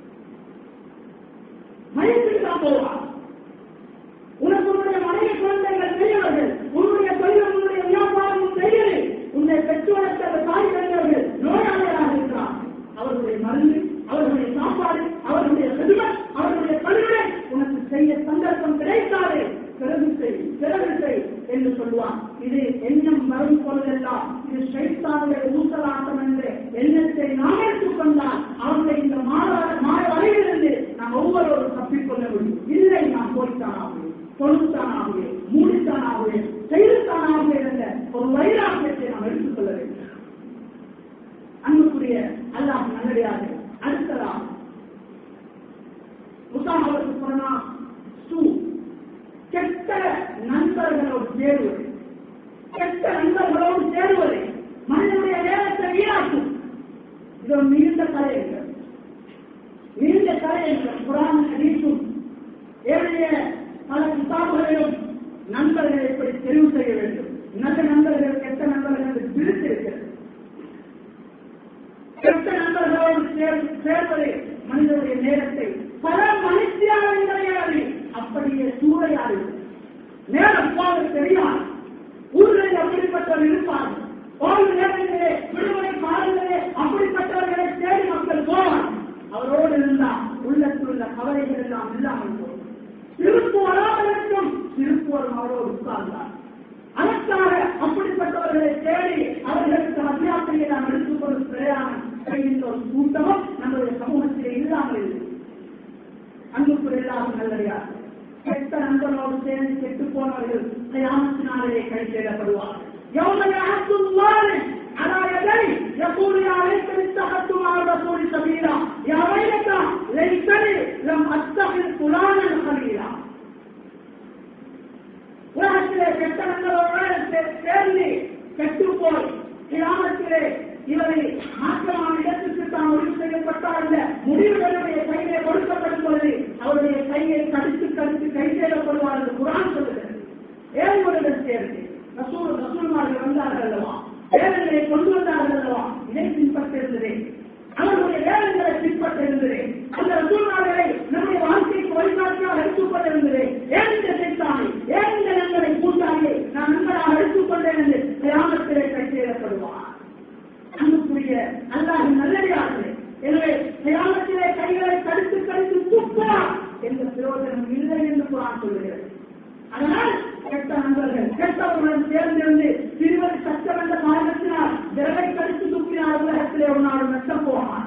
மையத்துக்கு தான் போவார் உனக்கு உன்னுடைய மனைவி குழந்தைகள் பெரியவர்கள் உன்னுடைய தொழில் உன்னுடைய வியாபாரம் பெரியது உன்னை பெற்றோருக்கு அந்த தாய் பெரியவர்கள் நோயாளிகளாக இருக்கிறார் அவர்களுடைய மருந்து அவர்களுடைய சாப்பாடு அவர்களுடைய செல்வம் அவர்களுடைய கல்வியை உனக்கு செய்ய சந்தர்ப்பம் கிடைக்காது பிறகு செய் பிறகு செய் என்று சொல்லுவான் இது எண்ணம் வரும் பொழுதெல்லாம் இது சைத்தானுடைய ஊசலாட்டம் என்று எண்ணத்தை நாம் எடுத்துக்கொண்டால் அவருடைய இந்த மாற மாற வழியிலிருந்து நாம் ஒவ்வொருவரும் தப்பிக்கொள்ள முடியும் இல்லை நாம் போய்த்தான் ஆகுது தொழுத்தான் ஆகுது மூடித்தான் ஆகுது செய்துத்தான் ஆகுது என்ற ஒரு வைராக்கியத்தை நாம் எடுத்துக்கொள்ள வேண்டும் அன்புக்குரிய அல்லாஹ் நல்லடியாக அடுத்ததாக முசாம் அவருக்கு சொன்னா சூ கெட்ட நண்பர்களோடு சேருவது கெட்ட நண்பர்களோடு சேருவது மனிதனுடைய நேரத்தை வீணாக்கும் இது ஒரு நீண்ட கலை என்கிறது நீண்ட கலை என்கிறது குரான் ஹதீஸும் ஏழைய பல கிதாபுகளிலும் நண்பர்களை எப்படி தெரிவு செய்ய வேண்டும் நல்ல நண்பர்கள் கெட்ட நண்பர்கள் என்று பிரித்து இருக்கிறது கெட்ட நண்பர்களோடு சேர்- சேர்வது மனிதனுடைய நேரத்தை பல மனுஷியாளர்களையாடி அப்படியே சூறையாடி நேரம் போக தெரியாது ஊரில் அப்படிப்பட்டவர் இருப்பார் ஓய்வு நேரங்களே விடுமுறை காலங்களே அப்படிப்பட்டவர்களை தேடி மக்கள் போவார் அவரோடு இருந்தால் உள்ளத்தில் உள்ள கவலைகள் எல்லாம் இல்லாமல் போகும் திருப்பு வராமலுக்கும் திருப்பூரம் அவரோடு உட்கார்ந்தார் அதற்காக அப்படிப்பட்டவர்களை தேடி அவர்களுக்கு அத்தியாசையை நாம் எடுத்துக்கொண்டு பிரயாணம் செய்கின்ற ஒரு கூட்டமும் நம்முடைய சமூகத்திலே இல்லாமல் இல்லை அன்புக்குள் எல்லாரும் நல்லடியார் கெட்ட நண்பர்களோடு சேர்ந்து கெட்டு போனவர்கள் கயாமத்தினாலே கை செய்யப்படுவார்கள் يوم يعد الظالم على يديه يقول يا ليتني اتخذت مع الرسول سبيلا يا ويلتى ليتني لم اتخذ فلانا خليلا உலகத்திலே கெட்ட நண்பர்களோடு சே- சேர்ந்து கெட்டு போய் கிராமத்திலே இவரை மாற்றமான இடத்துக்கு தான் முடிவு செய்யப்பட்டார் அந்த முடிவுகளுடைய கையிலே கொடுக்கப்படும் பொழுது அவருடைய கையை கடித்து கடித்து கை செய்யப்படுவார் என்று குரான் சொல்லுகிறது ஏழுவருடன் சேர்ந்து ரசூல் ரசூல்மார்கள் வந்தார்கள் அல்லவா வேதங்களை கொண்டு வந்தார்கள் அல்லவா இதை பின்பற்றிருந்ததே அவர்களுடைய வேதங்களை பின்பற்றிருந்ததே அந்த ரசூல்மார்களை நம்முடைய வாழ்க்கைக்கு வழிகாட்டியாக எடுத்துக் கொண்டிருந்ததே ஏன் இந்த செய்தானே ஏன் இந்த நண்பரை கூட்டாளியை நான் நண்பராக எடுத்துக் கொண்டேன் என்று கிராமத்திலே கை செய்யப்படுவார் அன்புக்குரிய அல்லாஹ் நல்லடியார்களே எனவே கிராமத்திலே கைகளை கடித்து கடித்து துப்பார் என்ற பிரயோஜனம் இல்லை என்று குரான் சொல்லுகிறது அதனால் கெட்ட நண்பர்கள் கெட்டவர்களுடன் சேர்ந்திருந்து சிறுவர் சட்டம் என்ற காரணத்தினால் விரலை கடித்து துப்பினால் உலகத்திலே ஒரு நாள் நஷ்டம் போவான்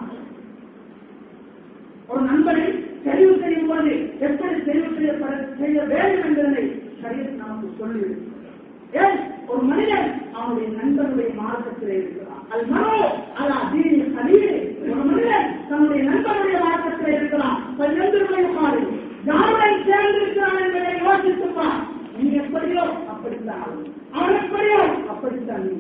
ஒரு நண்பரை தெரிவு செய்யும் போது எப்படி தெரிவு செய்யப்பட செய்ய வேண்டும் என்பதனை சரியத் நமக்கு சொல்லிவிடும் ஏன் ஒரு மனிதன் அவனுடைய நண்பனுடைய மார்க்கத்திலே இருக்கிறான் அது மனோ அல்ல தீனி கலீலே ஒரு மனிதன் தன்னுடைய நண்பனுடைய மார்க்கத்திலே இருக்கிறான் பல்லெந்திருமையை மாறி யாரை சேர்ந்திருக்கிறான் என்பதை யோசித்துப்பான் நீ எப்படியோ அப்படித்தான் அவன். அவன் எப்படியோ அப்படித்தான் நீ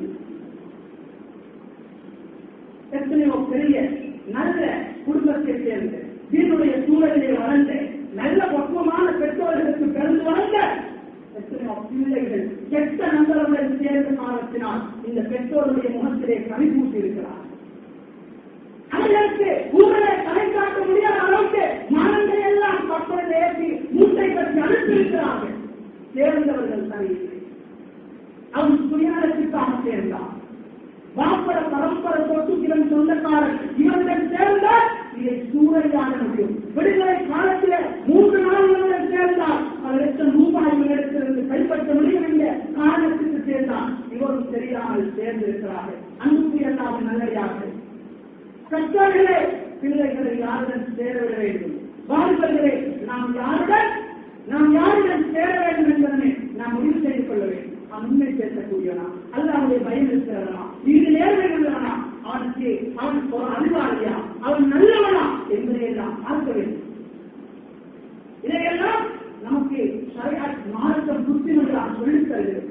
எத்தனையோ பெரிய நல்ல குடும்பத்தை சேர்ந்து வீட்டுடைய சூழலிலே வளர்ந்த நல்ல பக்குவமான பெற்றோர்களுக்கு பிறந்து வளர்ந்த எத்தனையோ பிள்ளைகள் கெட்ட நண்பர்களுடன் சேர்ந்த காலத்தினால் இந்த பெற்றோருடைய முகத்திலே கனி பூசி இருக்கிறார் அவர்களுக்கு ஊழலை தலை காட்ட முடியாத அளவுக்கு மனங்களை எல்லாம் கப்பலில் ஏற்றி மூட்டை கட்டி அனுப்பியிருக்கிறார்கள் சேர்ந்தவர்கள் சரியில்லை அவன் சுயானத்திற்காக சேர்ந்தான் வாப்பட பரம்பரை சொத்துக்களின் சொந்தக்காரன் இவர்கள் சேர்ந்தால் இதை சூறையாக முடியும் விடுதலை காலத்தில் மூன்று நாள் இவர்கள் சேர்ந்தால் பல லட்சம் ரூபாய் இவரிடத்திலிருந்து கைப்பற்ற முடியும் என்ற காரணத்துக்கு சேர்ந்தால் இவரும் தெரியாமல் சேர்ந்திருக்கிறார்கள் அன்புக்கு எல்லாம் நல்லடியார்கள் கற்றவர்களே பிள்ளைகளை யாருடன் சேரவிட வேண்டும் வாலிபர்களே நாம் யாருடன் நாம் யாருடன் சேர வேண்டும் என்பதனை நாம் முடிவு செய்து கொள்ள வேண்டும் அவன் உண்மை பேசக்கூடியவனா அல்லாவுடைய பயம் இருக்கிறவனா இது நேர்மை உள்ளவனா அவனுக்கு அவன் ஒரு அறிவாளியா அவன் நல்லவனா என்பதை எல்லாம் பார்க்க வேண்டும் இதையெல்லாம் நமக்கு சரியா மார்க்கம் புத்திமன்றம் சொல்லித் தருகிறது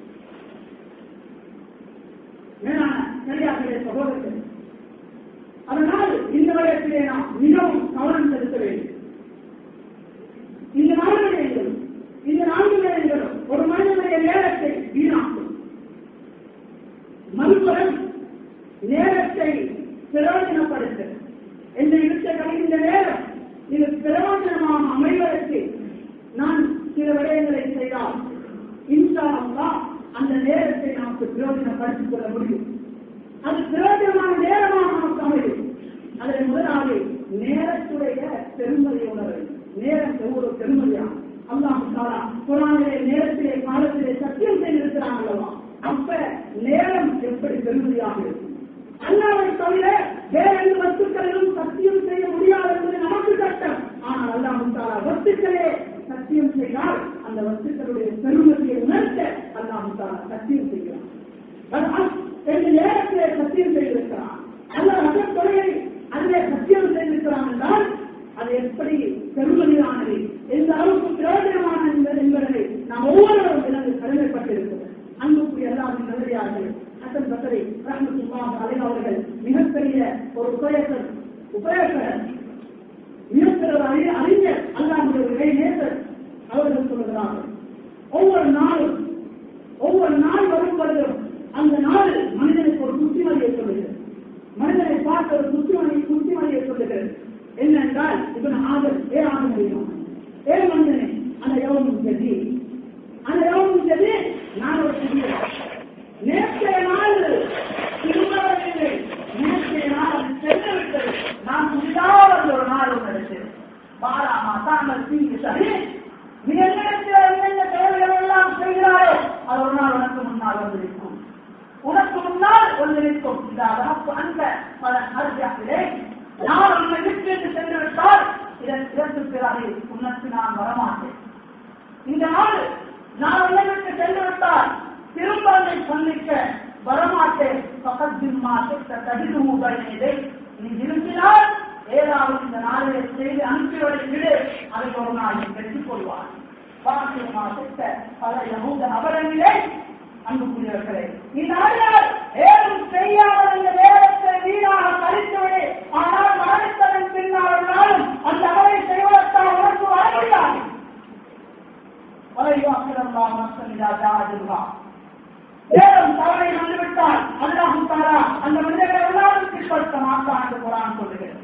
மேலான சரியாகவே சகோதரர்கள் அதனால் இந்த வயத்திலே நாம் மிகவும் கவனம் செலுத்த வேண்டும் இந்த நான்கு விடயங்களும் இந்த நான்கு விடயங்களும் ஒரு மனிதனுடைய நேரத்தை வீணாக்கும் மறுபுறம் நேரத்தை பிரயோஜனப்படுத்த என்று இருக்க கழிந்த நேரம் இது பிரயோஜனமாக அமைவதற்கு நான் சில விடயங்களை செய்தால் இன்ஷா அல்லாஹ் அந்த நேரத்தை நமக்கு பிரயோஜனப்படுத்திக் கொள்ள முடியும் அது பிரயோஜனமான நேரமாக நமக்கு அமையும் அதில் முதலாவது நேரத்துடைய பெருமதி உணர வேண்டும் நேரம் எவ்வளவு பெருமதியாகும் அல்லாஹ் தாலா குரானிலே நேரத்திலே காலத்திலே சத்தியம் செய்திருக்கிறான் அல்லவா அப்ப நேரம் எப்படி பெருமதியாக இருக்கும் அல்லாவை தவிர வேற எந்த வஸ்துக்களிலும் சத்தியம் செய்ய முடியாது என்பது நமக்கு சட்டம் ஆனால் அல்லாஹ் தாலா வஸ்துக்களே சத்தியம் செய்தால் அந்த வஸ்துக்களுடைய பெருமதியை உணர்த்த அல்லாஹ் தாலா சத்தியம் செய்கிறான் ஆனால் ரெண்டு நேரத்திலே சத்தியம் செய்திருக்கிறான் அல்லாஹ் அசல் தொழிலை அதிலே சத்தியம் செய்திருக்கிறான் என்றால் அது எப்படி பெருமதியானது எந்த அளவுக்கு பிரயோஜனமான என்பது என்பதை நாம் ஒவ்வொருவரும் எனக்கு கடமைப்பட்டிருக்கிறோம் அன்புக்குரிய எல்லாரும் நல்லதார்கள் ஹசன் பசரி ரஹமத்துல்லாஹ் அலைஹி அவர்கள் மிகப்பெரிய ஒரு உபயோகர் உபயோகர் மிகப்பெரிய ஒரு அறி- அறிஞர் அல்லாஹுடைய ஒரு நேசர் அவர்கள் சொல்லுகிறார்கள் ஒவ்வொரு நாளும் ஒவ்வொரு நாள் வரும் பொழுதும் அந்த நாள் மனிதனுக்கு ஒரு புத்திமதியை சொல்லுகிறது மனிதனை பார்க்க قال ابن عامر ايه عامر اليوم ايه من انا يوم جديد انا يوم جديد நான் ஒரு புதிய நேற்றைய நாள் திருமணமில்லை நேற்றைய நாள் அது சென்று விட்டது நான் புதிதாக ஒரு நாள் ஒன்று பாராமா தாங்கள் தீங்கு சரி நீ என்னிடத்தில் என்னென்ன தேவைகள் எல்லாம் செய்கிறாயோ அது ஒரு நாள் உனக்கு முன்னால் வந்திருக்கும் உனக்கு முன்னால் வந்திருக்கும் இந்த அதற்கு அந்த பல அர்ஜாக்கிலே நான் உன்னை விட்டு சென்று விட்டால் இதன் இதற்கு பிறகு உனக்கு நான் வரமாட்டேன் இந்த நாள் நான் உன்னை விட்டு சென்று விட்டால் திரும்ப என்னை சந்திக்க வரமாட்டேன் பக்கத்தின்மா செத்த தகுதி மூதையை நீ விரும்பினால் ஏதாவது இந்த நாளிலே செய்து அனுப்பியவரை விடு அதை ஒரு நாள் நீ பெற்றுக் கொள்வார் பாக்கியமா செத்த பல யகூத நபரங்களே அன்புக்குரியவர்களே இந்த நாளில் ஏதும் செய்யாமல் இந்த வேதத்தை வீணாக கழித்துவிடு ஆனால் மரணித்ததன் பின்னால் ஒரு நாளும் அந்த அமலை செய்வதற்காக உனக்கு வர முடியாது வலையுவாக்கிரல்லாம் மக்கள் ஜாஜிருவா வேதம் தவறை வந்துவிட்டால் அல்லாஹ் தாரா அந்த மனிதர்களை எல்லாரும் பிற்படுத்த மாட்டான் என்று குரான் சொல்லுகிறது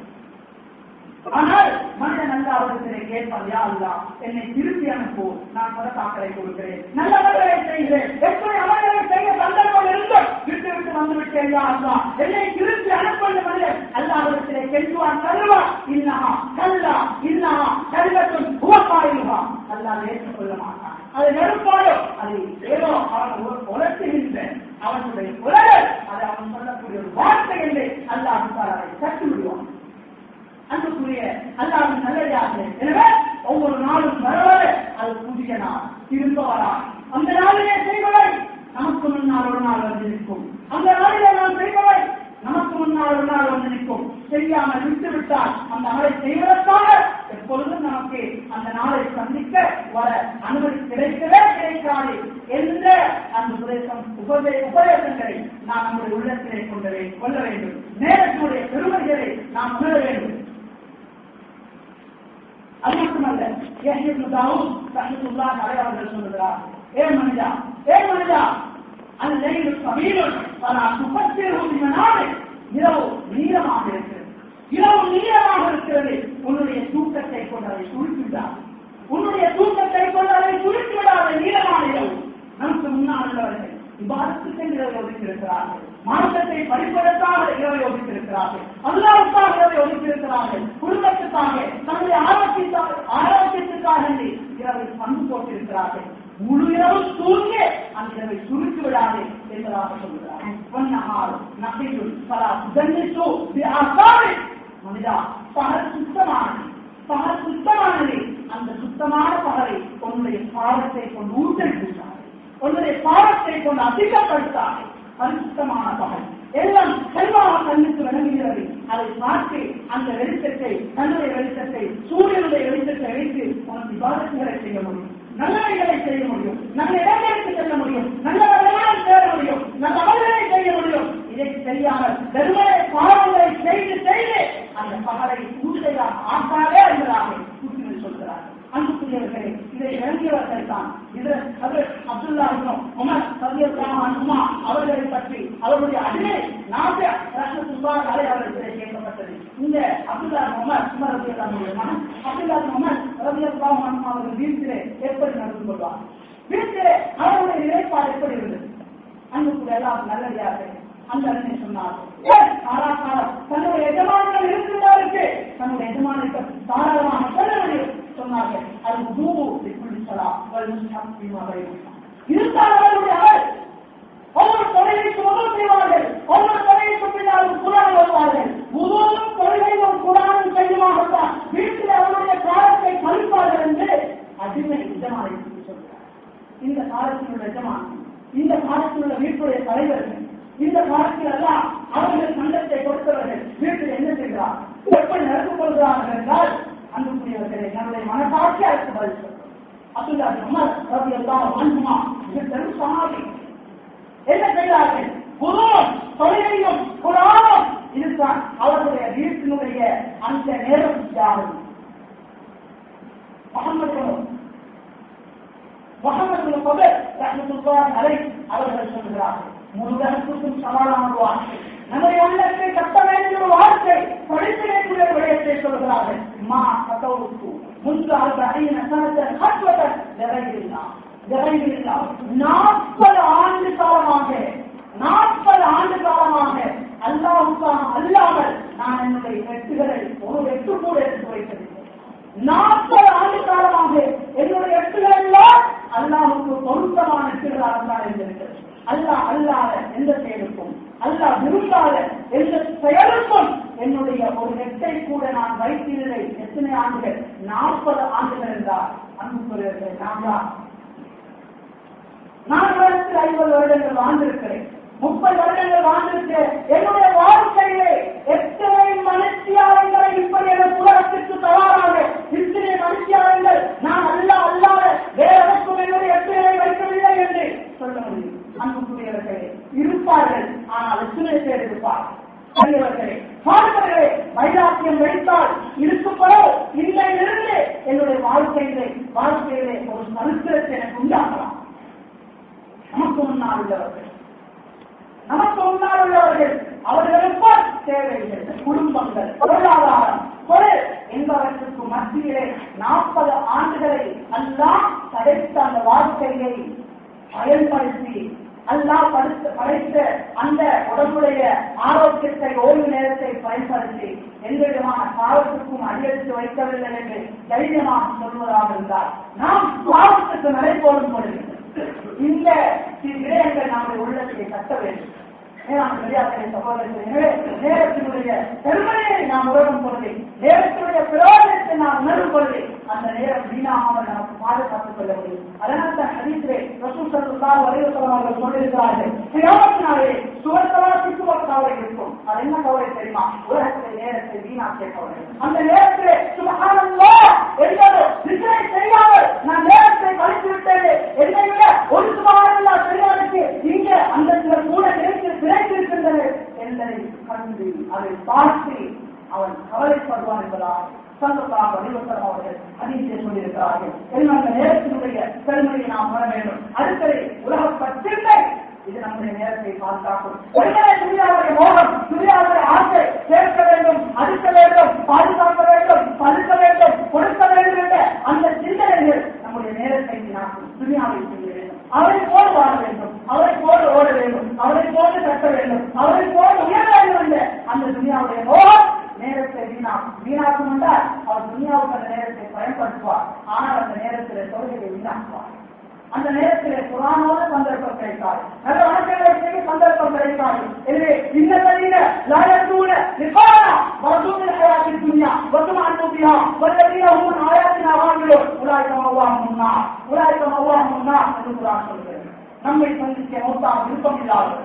ஆனால் மனிதன் நல்ல அவரிடத்திலே கேட்பான் யா அல்லா என்னை திருப்பி அனுப்பு நான் பதத்தாக்களை கொடுக்கிறேன் நல்ல அமல்களை செய்கிறேன் எப்படி அமல்களை செய்ய சந்தர்ப்பம் இருந்தும் விட்டு விட்டு வந்து விட்டேன் யா அல்லா என்னை திருப்பி அனுப்பி மனிதன் அல்லாஹிடத்திலே கெஞ்சுவான் தருவா இன்னஹா கல்லா இன்னஹா கல்லத்தும் உவப்பாயுகா அல்லாஹ் ஏற்றுக்கொள்ள மாட்டான் அது நெருப்பாயோ அது ஏதோ அவன் உலர்த்துகின்ற அவனுடைய உலக அது அவன் சொல்லக்கூடிய ஒரு வார்த்தை என்று அல்லாஹ் அதை தட்டி விடுவான் அன்புக்குரிய அல்லாவின் நல்லதாக எனவே ஒவ்வொரு நாளும் வரவர அது புதிய நாள் திரும்ப வரா அந்த நாளிலே செய்வதை நமக்கு முன்னால் ஒரு நாள் வந்து நிற்கும் அந்த நாளிலே நாம் செய்வதை நமக்கு முன்னால் ஒரு நாள் வந்து நிற்கும் செய்யாமல் விட்டு விட்டால் அந்த நாளை செய்வதற்காக எப்பொழுதும் நமக்கு அந்த நாளை சந்திக்க வர அனுமதி கிடைக்கவே கிடைக்காது என்ற அந்த உபதேசம் உபதே உபதேசங்களை நாம் நம்முடைய உள்ளத்திலே கொண்டு கொள்ள வேண்டும் நேரத்தினுடைய பெருமைகளை நாம் உணர வேண்டும் அது மட்டுமல்ல ஏஹிப்னு தாவூத் ரஹ்மத்துல்லாஹி அலைஹி அவர்கள் சொல்லுகிறார் ஏ மனிதா ஏ மனிதா அல்லைலு சபீலுன் பலா துபத்திரு மினாலே இரவு நீளமாக இருக்கிறது இரவு நீளமாக இருக்கிறது உன்னுடைய தூக்கத்தை கொண்டு அதை சுருக்கிவிடாது உன்னுடைய தூக்கத்தை கொண்டு அதை சுருக்கிவிடாத நீளமான இரவு நமக்கு முன்னால் உள்ளவர்கள் விவாதத்துக்கு இரவை ஒதுக்கியிருக்கிறார்கள் மார்க்கத்தை படிப்பதற்காக இரவை ஒதுக்கியிருக்கிறார்கள் அல்லாவுக்காக இரவை ஒதுக்கியிருக்கிறார்கள் குடும்பத்துக்காக தன்னுடைய ஆரோக்கியத்தாக ஆரோக்கியத்துக்காக இரவை பங்கு போட்டிருக்கிறார்கள் முழு இரவு தூங்கி அந்த இரவை சுருக்கி விடாது என்பதாக சொல்கிறார்கள் பொன்னஹார் நகையுள் பலா தண்டித்து அசாவை மனிதா பகல் சுத்தமானது பகல் சுத்தமானது அந்த சுத்தமான பகலை உன்னுடைய பாவத்தை கொண்டு ஊட்டெடுத்தார் உன்னுடைய பாவத்தை கொண்டு அதிகப்படுத்தாது பரிசுத்தமான பகல் எல்லாம் செல்வாக கண்ணுக்கு விளங்குகிறது அதை பார்த்து அந்த வெளிச்சத்தை தன்னுடைய வெளிச்சத்தை சூரியனுடைய வெளிச்சத்தை வைத்து உனக்கு விவாதங்களை செய்ய முடியும் நல்லவைகளை செய்ய முடியும் நல்ல இடங்களுக்கு செல்ல முடியும் நல்ல வருமானம் சேர முடியும் நல்ல அமல்களை செய்ய முடியும் இதை செய்யாமல் வெறுமனை பாவங்களை செய்து செய்து அந்த பகலை பூஜையாக ஆக்காதே என்பதாக கூட்டினர் சொல்கிறார்கள் அன்புக்குரியவர்களே இதை விளங்கியவர்கள் தான் இது அது அப்துல்லா இப்னு உமர் ரலியல்லாஹு அன்ஹுமா அவர்களை பற்றி அவருடைய அடிமை நாபியா ரஹ்மத்துல்லாஹி அலைஹி அவர்களிடத்திலே கேட்கப்பட்டது இந்த அப்துல்லா இப்னு உமர் உமர் ரலியல்லாஹு அன்ஹுடைய மகன் அப்துல்லா இப்னு உமர் ரலியல்லாஹு அன்ஹு அவர்கள் வீட்டிலே எப்படி நடந்து கொள்வார் வீட்டிலே அவருடைய நிலைப்பாடு எப்படி இருந்தது அன்புக்குரிய எல்லாம் நல்லடியார்கள் அந்த அண்ணனை சொன்னார் ஏன் காலாகாலம் தன்னுடைய எஜமானர்கள் இருக்கின்றாருக்கு தன்னுடைய எஜமானுக்கு தாராளமாக சொல்ல முடியும் சொன்னார்கள் அது தூபு இப்படி சொல்லலாம் இருந்தால் அவருடைய அவர் ஒவ்வொரு தொழிலுக்கு முதல் செய்வார்கள் ஒவ்வொரு தொழிலுக்கு பின்னாலும் குரான் வருவார்கள் முதலும் தொழிலையும் குரானும் செய்யுமாகத்தான் வீட்டில் அவருடைய காலத்தை கழிப்பார்கள் என்று அடிமை எஜமானை சொல்கிறார் இந்த காலத்தில் உள்ள எஜமான் இந்த காலத்தில் உள்ள வீட்டுடைய தலைவர்கள் இந்த காலத்தில் எல்லாம் அவர்கள் சண்டத்தை கொடுத்தவர்கள் வீட்டில் என்ன செய்கிறார் எப்படி நடந்து கொள்கிறார்கள் என்றால் அன்புக்குரியவர்களை நம்முடைய மனசாட்சி அதற்கு பதில் சொல்றோம் அப்துல்லா உமர் ரவி எல்லாம் அன்புமா இது பெரும் சமாதி என்ன செய்கிறார்கள் குரும் தொழிலையும் குரானும் இதுதான் அவர்களுடைய வீட்டினுடைய அந்த நேரம் தியாகம் முகமது முகமது பகர் ரஹமத்துல்லாஹி அலைஹி அவர்கள் சொல்கிறார்கள் முருகனுக்கும் சவாலான வார்த்தை நம்முடைய உள்ளத்தை கட்ட வேண்டிய ஒரு வார்த்தை படிப்பினைக்குரிய விடயத்தை சொல்கிறார்கள் மா நிறையில்லா நிறையில்லா நாற்பது ஆண்டு காலமாக நாற்பது ஆண்டு காலமாக அல்லாவுக்கான அல்லாமல் நான் என்னுடைய வெட்டுகளை ஒரு வெட்டு கூட எடுத்து வைக்கவில்லை நாற்பது ஆண்டு காலமாக என்னுடைய எட்டுகள் எல்லாம் அல்லாஹுக்கு பொருத்தமான எட்டுகளாக தான் இருந்திருக்கிறது அல்லாஹ் அல்லாத எந்த செயலுக்கும் அல்லாஹ் விரும்பாத எந்த செயலுக்கும் என்னுடைய ஒரு எட்டை கூட நான் வைத்திருந்தேன் எத்தனை ஆண்டுகள் நாற்பது ஆண்டுகள் என்றால் அன்புக்குரியவர்களே நான் தான் நான் வருடத்தில் ஐம்பது வருடங்கள் வாழ்ந்திருக்கிறேன் முப்பது வருடங்கள் வாழ்ந்திருக்கிறேன் என்னுடைய வாழ்க்கையிலே எத்தனை மனுஷியாளர்களை இப்படி எனக்கு உலகத்திற்கு தயாராக இத்தனை மனுஷியாளர்கள் நான் அல்ல அல்லாத வேற எதற்கும் என்னுடைய எத்தனை வைக்கவில்லை என்று சொல்ல முடியும் அன்புக்குரியவர்களே இருப்பார்கள் ஆனால் எத்தனை பேர் இருப்பார்கள் பெரியவர்களே பார்ப்பவர்களே வைராக்கியம் வைத்தால் இருக்குப்போ இன்றையிலிருந்து என்னுடைய வாழ்க்கையிலே வாழ்க்கையிலே ஒரு சரித்திரத்தை எனக்கு உண்டாகலாம் நமக்கு முன்னால் உள்ளவர்கள் நமக்கு முன்னால் உள்ளவர்கள் அவர்களுக்கு தேவைகள் குடும்பங்கள் பொருளாதாரம் தொழில் என்பவற்றுக்கு மத்தியிலே நாற்பது ஆண்டுகளை எல்லாம் தடைத்த அந்த வாழ்க்கையை பயன்படுத்தி அல்லாஹ் படுத்த படைத்த அந்த உடம்புடைய ஆரோக்கியத்தை ஓய்வு நேரத்தை பயன்படுத்தி எந்த விதமான பாவத்துக்கும் அடியெடுத்து வைக்கவில்லை என்று தைரியமாக சொல்வதாக இருந்தால் நாம் பாவத்துக்கு நடை போடும் பொழுது இந்த விடயங்கள் நம்முடைய உள்ளத்தை கட்ட வேண்டும் மேலான பெரியார்களே சகோதரர்களே எனவே நேரத்தினுடைய பெருமையை நாம் உணரும் பொழுது நேரத்தினுடைய பிரயோஜனத்தை நாம் உணரும் பொழுது அந்த நேரம் வீணாமல் நமக்கு பாதுகாத்துக் கொள்ள முடியும் அதனால் தான் ஹதீஸிலே ரசூல் ஸல்லல்லாஹு அலைஹி வஸல்லம் அவர்கள் சொல்லியிருக்கிறார்கள் கியாமத்தினாலே சுவர்க்கவாசிக்கு ஒரு கவலை இருக்கும் அது என்ன கவலை தெரியுமா உலகத்திலே நேரத்தை வீணாக்கிய கவலை அந்த நேரத்திலே சுபஹானல்லாஹ் என்பது விஜய் செய்யாமல் நான் நேரத்தை கழித்து விட்டேன் என்னை விட ஒரு சுபஹானல்லாஹ் செய்வதற்கு இங்கே அந்த சில கூட கிடைத்து கிடைத்திருக்கின்றன என்பதை கண்டு அதை பார்த்து அவன் கவலைப்படுவான் என்பதால் சங்கத்தாக வலிவசரம் அவர்கள் அதிகத்தை சொல்லியிருக்கிறார்கள் எனவே அந்த நேரத்தினுடைய பெருமையை நாம் உணர வேண்டும் அடுத்தது உலக பற்றில்லை இது நம்முடைய நேரத்தை பாதுகாக்கும் ஒருவரை துணியாவுடைய மோகம் துணியாவுடைய ஆசை சேர்க்க வேண்டும் அடுக்க வேண்டும் பாதுகாக்க வேண்டும் பழுக்க வேண்டும் கொடுக்க வேண்டும் என்ற அந்த சிந்தனைகள் நம்முடைய நேரத்தை நாம் துணியாவை செய்ய வேண்டும் அவரை போல் வாழ வேண்டும் அவரை போல் ஓட வேண்டும் அவரை போல் கட்ட வேண்டும் அவரை போல் உயர வேண்டும் என்ற அந்த துணியாவுடைய மோகம் நேரத்தை வீணா வீணாக்கும் என்றால் அவர் துணியாவுக்கு அந்த நேரத்தை பயன்படுத்துவார் ஆனால் அந்த நேரத்தில் தொழுகையை வீணாக்குவார் அந்த நேரத்தில் புராணோட சந்தர்ப்பம் கிடைக்காது நல்ல வணக்கங்களை செய்ய சந்தர்ப்பம் கிடைக்காது எனவே இந்த வழியில லாயத்தூட நிபானா வரதூமில் ஹயாத்தின் துன்யா வசும் அன்புபியா வல்லதீன உன் ஆயாத்தின் அவாங்களோ உலாய்க்கம் அவ்வாஹ் முன்னா உலாய்க்கம் அவ்வாஹ் முன்னா என்று குரான் சொல்கிறது நம்மை சந்திக்க மொத்தம் விருப்பம் இல்லாதவர்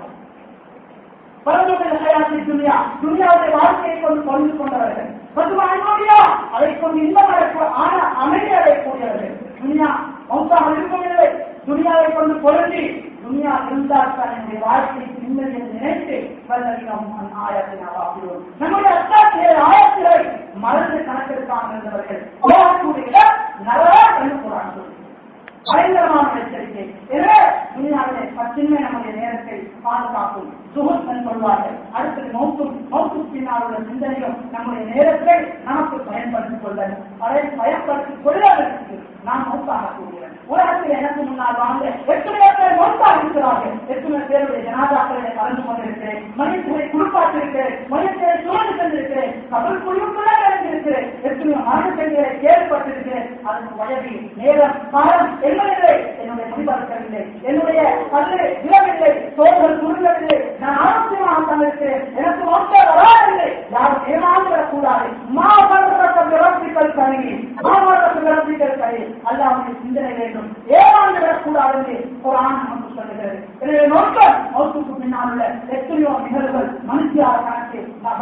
பரந்தோடைய ஹயாத்தி துனியா துனியாவுடைய வாழ்க்கையை கொண்டு கொண்டு கொண்டவர்கள் மற்றும் அனுமதியா அதை கொண்டு இன்பம் அடைக்க ஆன அமைதி அடையக்கூடியவர்கள் துனியா மௌத்தாக இருக்கவில்லை துனியாவை கொண்டு பொருந்தி துனியா இருந்தால் தான் என்னுடைய வாழ்க்கை நிம்மதி என்று நினைத்து வல்லதினம் ஆயத்தின் அவாப்பிடுவோம் நம்முடைய அத்தாட்சியை ஆயத்திரை மறந்து கணக்கெடுக்காமல் இருந்தவர்கள் போகக்கூடிய நரா என்று கூறான் சொல்லி பயங்கரமான எச்சரிக்கை எனவே துணியாவிலே பத்தின்மை நம்முடைய நேரத்தை பாதுகாக்கும் சுகத் என்று சொல்வார்கள் அடுத்தது நோக்கும் நோக்கும் பின்னால் உள்ள சிந்தனையும் நம்முடைய நேரத்தை நமக்கு பயன்படுத்திக் கொள்ள அதை பயன்படுத்திக் கொள்வதற்கு நாம் நோக்காக கூறுகிறேன் உலகத்தில் எனக்கு முன்னால் வாழ்ந்த எத்தனை பேர் நோக்காக இருக்கிறார்கள் எத்தனை பேருடைய ஜனாதாக்களை கலந்து கொண்டிருக்கிறேன் மனிதர்களை குளிப்பாட்டிருக்கிறேன் மனிதர்களை சுமந்து சென்றிருக்கிறேன் கபல் குழுக்குள்ளே இருக்கிறேன் எத்தனை மரண செய்திகளை கேள்விப்பட்டிருக்கிறேன் அதற்கு வயது நேரம் காலம் என்பதில்லை என்னுடைய முடிவெடுக்கவில்லை என்னுடைய கல்லு விழவில்லை தோள்கள் குறுங்கவில்லை நான் ஆரோக்கியமாகத்தான் இருக்கிறேன் எனக்கு மொத்த வராதில்லை யாரும் ஏமாந்து விடக்கூடாது மாவட்ட விரக்திகள் கருவி மாவட்ட விரக்திகள் கருவி அல்லாவுடைய சிந்தனை வேண்டும் ஏமாந்து விடக்கூடாது என்று ஒரு ஆண் நமக்கு சொல்லுகிறது எனவே நோக்கம் மௌத்துக்கு பின்னால் உள்ள எத்தனையோ நிகழ்வுகள் மனுஷியாக கணக்கு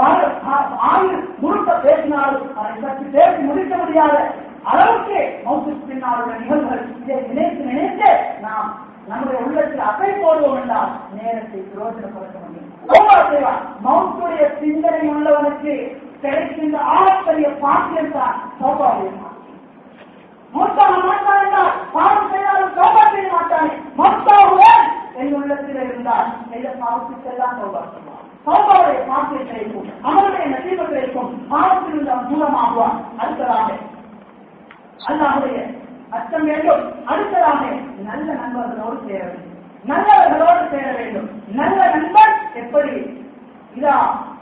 ஆயுள் முழுக்க பேசினாலும் அதை பற்றி பேசி முடிக்க முடியாத அளவுக்கு மௌத்துக்கு பின்னால் உள்ள நிகழ்வுகள் இதை நினைத்து நினைத்து நாம் நம்முடைய உள்ளத்தில் அசை போடுவோம் என்றால் நேரத்தை பிரயோஜனப்படுத்த முடியும் ஒவ்வொரு செய்வார் மௌத்துடைய சிந்தனை உள்ளவனுக்கு கிடைக்கின்ற ஆழப்பெரிய பாக்கியம் தான் சௌபாகியம் மொத்தாக மாட்டான் என்றால் பாவம் செய்தாலும் சௌபா செய்ய மாட்டானே மொத்தாவுடன் என் உள்ளத்தில் இருந்தால் செய்த பாவத்துக்கெல்லாம் சௌபா செய்வான் சௌபாவுடைய பாக்கியம் கிடைக்கும் அவனுடைய நசீப கிடைக்கும் பாவத்தில் இருந்த மூலமாகுவான் அடுத்ததாக அல்லாஹுடைய அச்சம் வேண்டும் அடுத்ததாக நல்ல நண்பர்களோடு சேர வேண்டும் நல்லவர்களோடு சேர வேண்டும் நல்ல நண்பன் எப்படி இதா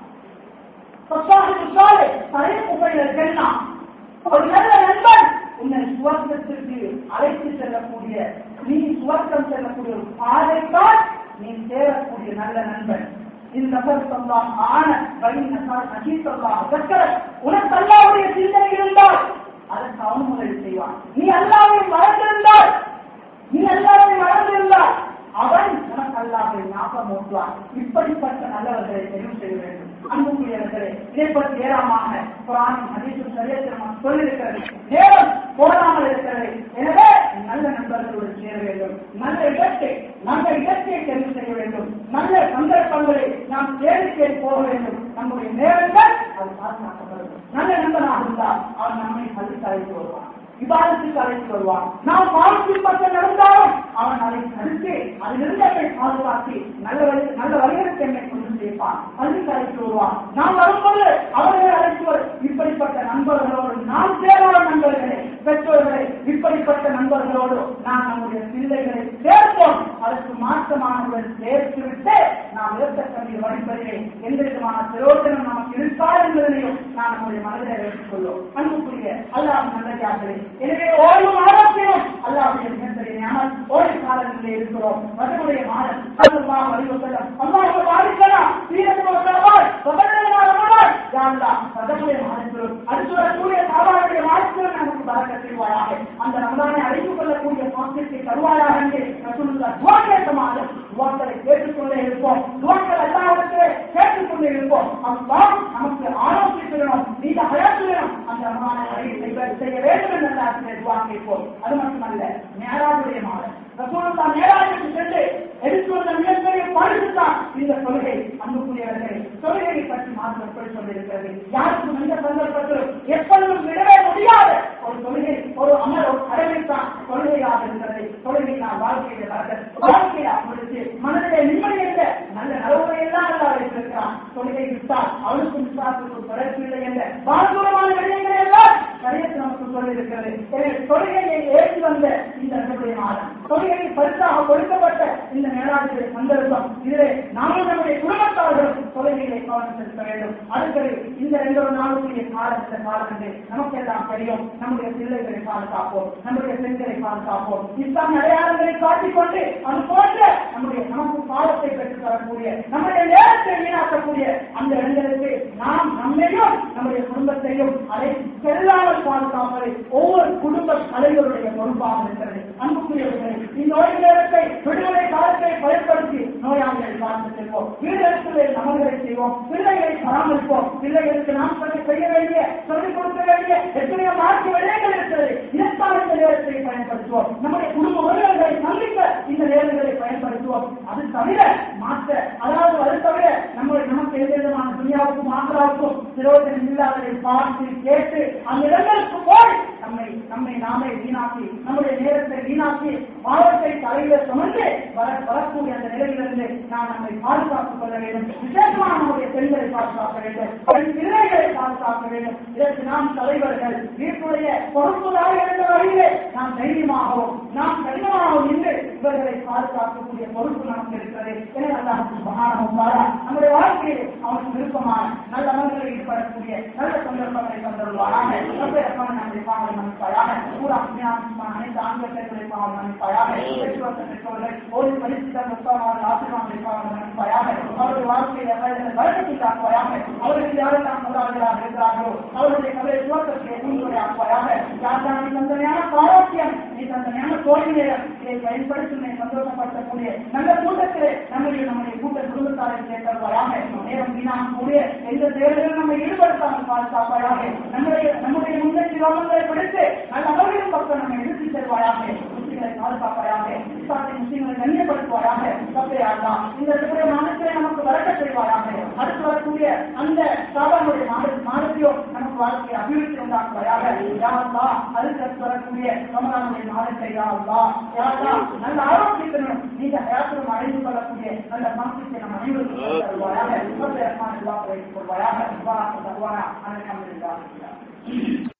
சொத்தாகி சாலை தலை புகையில் சென்னா ஒரு நல்ல நண்பன் உன்னை சுவர்க்கத்திற்கு அழைத்து செல்லக்கூடிய நீ சுவர்க்கம் செல்லக்கூடிய ஒரு பாதைத்தான் நீ சேரக்கூடிய நல்ல நண்பன் இந்த சொல்லாம் ஆன வழி நசார் நசீத்தல்லாம் சக்கர உனக்கு அல்லாவுடைய சிந்தனை இருந்தால் அதற்கு அவன் முதல் செய்வான் நீ அல்லாவை மறந்திருந்தால் நீ அல்லாவை மறந்திருந்தால் அவன் உனக்கு அல்லாவை ஞாபகம் ஊட்டுவான் இப்படிப்பட்ட நல்லவர்களை தெரிவு செய்ய வேண்டும் அன்புக்குரியவர்களே இதை பற்றி ஏராளமாக குரானும் ஹதீஸும் சரியத்தில் நாம் சொல்லியிருக்கிறது நேரம் போடாமல் இருக்கிறது எனவே நல்ல நண்பர்களோடு சேர வேண்டும் நல்ல இடத்தை நல்ல இடத்தை தெரிவு செய்ய வேண்டும் நல்ல சந்தர்ப்பங்களை நாம் தேடி தேடி போக வேண்டும் நம்முடைய நேரங்கள் அது பாதுகாக்கப்படும் நல்ல நண்பனாக இருந்தால் அவன் நம்மை மதித்து அழைத்து வருவான் விவாதத்துக்கு அழைத்து வருவான் நாம் பாவத்தின் பக்கம் நடந்தாலும் அவன் அதை தடுத்து அதிலிருந்து என்னை பாதுகாத்து நல்ல வழி நல்ல வழிகளுக்கு என்னை கொண்டு சேர்ப்பான் அதுக்கு அழைத்து வருவான் நாம் வரும்போது அவர்களை அழைத்து வரு இப்படிப்பட்ட நண்பர்களோடு நாம் சேராத நண்பர்களே பெற்றோர்களே இப்படிப்பட்ட நண்பர்களோடு நாம் நம்முடைய பிள்ளைகளை சேர்ப்போம் அதற்கு மாற்றமானவர்கள் சேர்த்து விட்டு நாம் இரத்த கண்ணீர் வடிப்பதிலே எந்த விதமான பிரயோஜனம் நமக்கு இருக்கா என்பதனையும் நாம் நம்முடைய மனதில் எடுத்துக் கொள்வோம் அன்புக்குரிய அல்லாஹ் நல்லதார்களே எனவே ஓய்வும் ஆரோக்கியம் அல்லாஹுடைய மிகப்பெரிய ஞானம் ஓய்வு காலங்களில் இருக்கிறோம் மதனுடைய மாதம் அல்லாஹ் வலிவசல்லம் அல்லாஹ் பாதிக்கலாம் சீரத்துவம் பகடனார் யாழ்லா மதனுடைய மாதத்திலும் அடுத்து வரக்கூடிய சாபாவுடைய மாதத்திலும் நமக்கு பறக்க செய்வாயாக அந்த ரமதானை அழைத்துக் கொள்ளக்கூடிய பாக்கியத்தை தருவாயாக என்று ரசூலுல்லாஹ் துவா கேட்ட மாதம் துவாக்களை கேட்டுக்கொண்டே இருப்போம் துவாக்கள் எல்லாவற்றை கேட்டுக்கொண்டே இருப்போம் அப்பா நமக்கு ஆரோக்கியத்தை வேணும் நீண்ட ஹயாத்து வேணும் அந்த ரமதானை அழைத்து செய்ய வேண்டும் என்ற ஆசிரியர் துவா கேட்போம் அது மட்டுமல்ல மேலாவுடைய மாதம் ரசூலுல்லா மேலாவுக்கு சென்று எடுத்து வந்த மிகப்பெரிய பரிசு தான் இந்த கொள்கை அன்புக்குரியவர்களே தொழுகையை பற்றி மாற்றம் எப்படி சொல்லியிருக்கிறது யாருக்கும் எந்த சந்தர்ப்பத்திலும் எப்பொழுதும் விடவே முடியாத ஒரு தொழுகை ஒரு அமர் ஒரு கடமைத்தான் தொழுகையாக இருக்கிறது தொழுகை நான் வாழ்க்கையில வளர்க்க வாழ்க்கையை முடித்து மனதிலே நிம்மதி என்ற நல்ல நலவுரை எல்லாம் அல்லா வைத்திருக்கிறான் தொழுகை விட்டால் அவனுக்கும் விசாரத்துக்கும் தொடர்பு இல்லை என்ற பாரதூரமான விடயங்களை எல்லாம் சரியத்து நமக்கு சொல்லியிருக்கிறது எனவே தொழுகையை ஏற்றி வந்த இந்த நம்முடைய மாதம் தொழுகையை பரிசாக கொடுக்கப்பட்ட இந்த மேலாண்மை சந்தர்ப்பம் இதிலே நாமும் நம்முடைய குடும்பத்தார்களும் தொழுகையை கவனம் செலுத்த வேண்டும் அடுத்தது இந்த ரெண்டு ஒரு நாளுக்குரிய காலம் இந்த காலம் என்று நமக்கெல்லாம் தெரியும் நம்முடைய பிள்ளைகளை பாதுகாப்போம் நம்முடைய பெண்களை பாதுகாப்போம் இஸ்லாமிய அடையாளங்களை காட்டிக்கொண்டு அது போன்ற நம்முடைய நமக்கு பாவத்தை பெற்றுத் தரக்கூடிய நம்முடைய நேரத்தை வீணாக்கக்கூடிய அந்த இடங்களுக்கு நாம் நம்மையும் நம்முடைய குடும்பத்தையும் அதை செல்லாமல் பாதுகாப்பதை ஒவ்வொரு குடும்ப தலைவருடைய பொறுப்பாக இருக்கிறது அன்புக்குரியவர்களே இந்த ஓய்வு நேரத்தை விடுமுறை காலத்தை பயன்படுத்தி நோயாளிகளை பார்த்து செல்வோம் வீடுகளுக்குள்ளே நமர்களை செய்வோம் பிள்ளைகளை பராமரிப்போம் பிள்ளைகளுக்கு நாம் சொல்லி செய்ய வேண்டிய சொல்லிக் கொடுக்க வேண்டிய எத்தனையோ மாற்று விடயங்கள் இருக்கிறது இதற்கான இந்த நேரத்தை பயன்படுத்துவோம் நம்முடைய குடும்ப உறவுகளை சந்திக்க இந்த நேரங்களை பயன்படுத்துவோம் அது தவிர மாற்ற அதாவது அது தவிர நம்முடைய நமக்கு எந்த விதமான துணியாவுக்கும் ஆக்ராவுக்கும் சிரோஜனம் இல்லாததை பார்த்து கேட்டு அந்த இடங்களுக்கு போய் நம்மை நம்மை நாமே வீணாக்கி நம்முடைய நேரத்தை வீணாக்கி பாவத்தை தலையில சுமந்து வர வரக்கூடிய அந்த நிலையிலிருந்து நாம் நம்மை பாதுகாத்துக் கொள்ள வேண்டும் விசேஷமாக நம்முடைய பெண்களை பாதுகாக்க வேண்டும் பெண் பிள்ளைகளை பாதுகாக்க வேண்டும் இதற்கு நாம் தலைவர்கள் வீட்டுடைய பொறுப்புதாரிகள் என்ற வழியிலே நாம் தைரியமாகவும் நாம் கடினமாகவும் நின்று இவர்களை பாதுகாக்கக்கூடிய பொறுப்பு நமக்கு இருக்கிறது எனவே அல்லாஹ் சுப்ஹானஹு வ தஆலா நம்முடைய வாழ்க்கையில் அவனுக்கு விருப்பமான நல்ல அமல்களில் ஈடுபடக்கூடிய நல்ல சந்தர்ப்பங்களை தந்துள்ளாராக ரப்பே ரஹ்மான் நம்முடைய பாவங்களை மன்னிப்பாயாக பூரா அஞ்ஞானமான அனைத்து ஆண்கள் பெண்களை பாவம் மன்னிப்பாயாக பெற்றோர்கள் பெற்றவர்கள் ஓடி பரிசுத்த முத்தமாக ஆசீர்வாதங்களை பாவம் மன்னிப்பாயாக அவருடைய வாழ்க்கையில் அவர்களை வழக்கத்தில் ஆக்குவாயாக அவர்கள் யாரெல்லாம் முதலாளிகளாக இருக்கிறார்களோ அவருடைய கவலை சுவத்திற்கு ஊன்றுவதை ஆக்குவாயாக யாரெல்லாம் நீ தந்தனையான பாராட்டியம் நீ தந்தனையான தோல்வி நேரம் இதை பயன்படுத்தி உன்னை சந்தோஷப்படுத்தக்கூடிய நல்ல கூட்டத்திலே நம்முடைய நம்முடைய கூட்ட குடும்பத்தாரை சேர்த்தருவாயாக நேரம் வீணாக கூடிய எந்த தேவையிலும் நம்மை ஈடுபடுத்தாமல் பாதுகாப்பாயாக நம்முடைய நம்முடைய முன்னேற்றி ரோகங்களை பிடித்து நல்ல அவர்களின் பக்கம் நம்மை இழுத்து செல்வாயாக முஸ்லிம்களை பாதுகாப்பாயாக இஸ்லாத்தை முஸ்லிம்களை கண்ணியப்படுத்துவாயாக தப்பே ஆகா இந்த இருக்கிற மாதத்திலே நமக்கு வரக்க செய்வாயாக அடுத்து வரக்கூடிய அந்த சாபானுடைய மாத மாதத்தையோ நமக்கு வாழ்க்கை அபிவிருத்தி உண்டாக்குவாயாக யாருந்தா அதுக்கு அடுத்து வரக்கூடிய ரமலானுடைய மாதத்தை யாருந்தா யாரா நல்ல ஆரோக்கியத்தினும் நீங்க ஹயாத்திலும் அடைந்து கொள்ளக்கூடிய நல்ல மாற்றத்தை நம் அனைவருக்கும் தருவாயாக ரஹ்மான் அல்லாஹ் வைத்துக் கொள்வாயாக தருவானா அனைத்து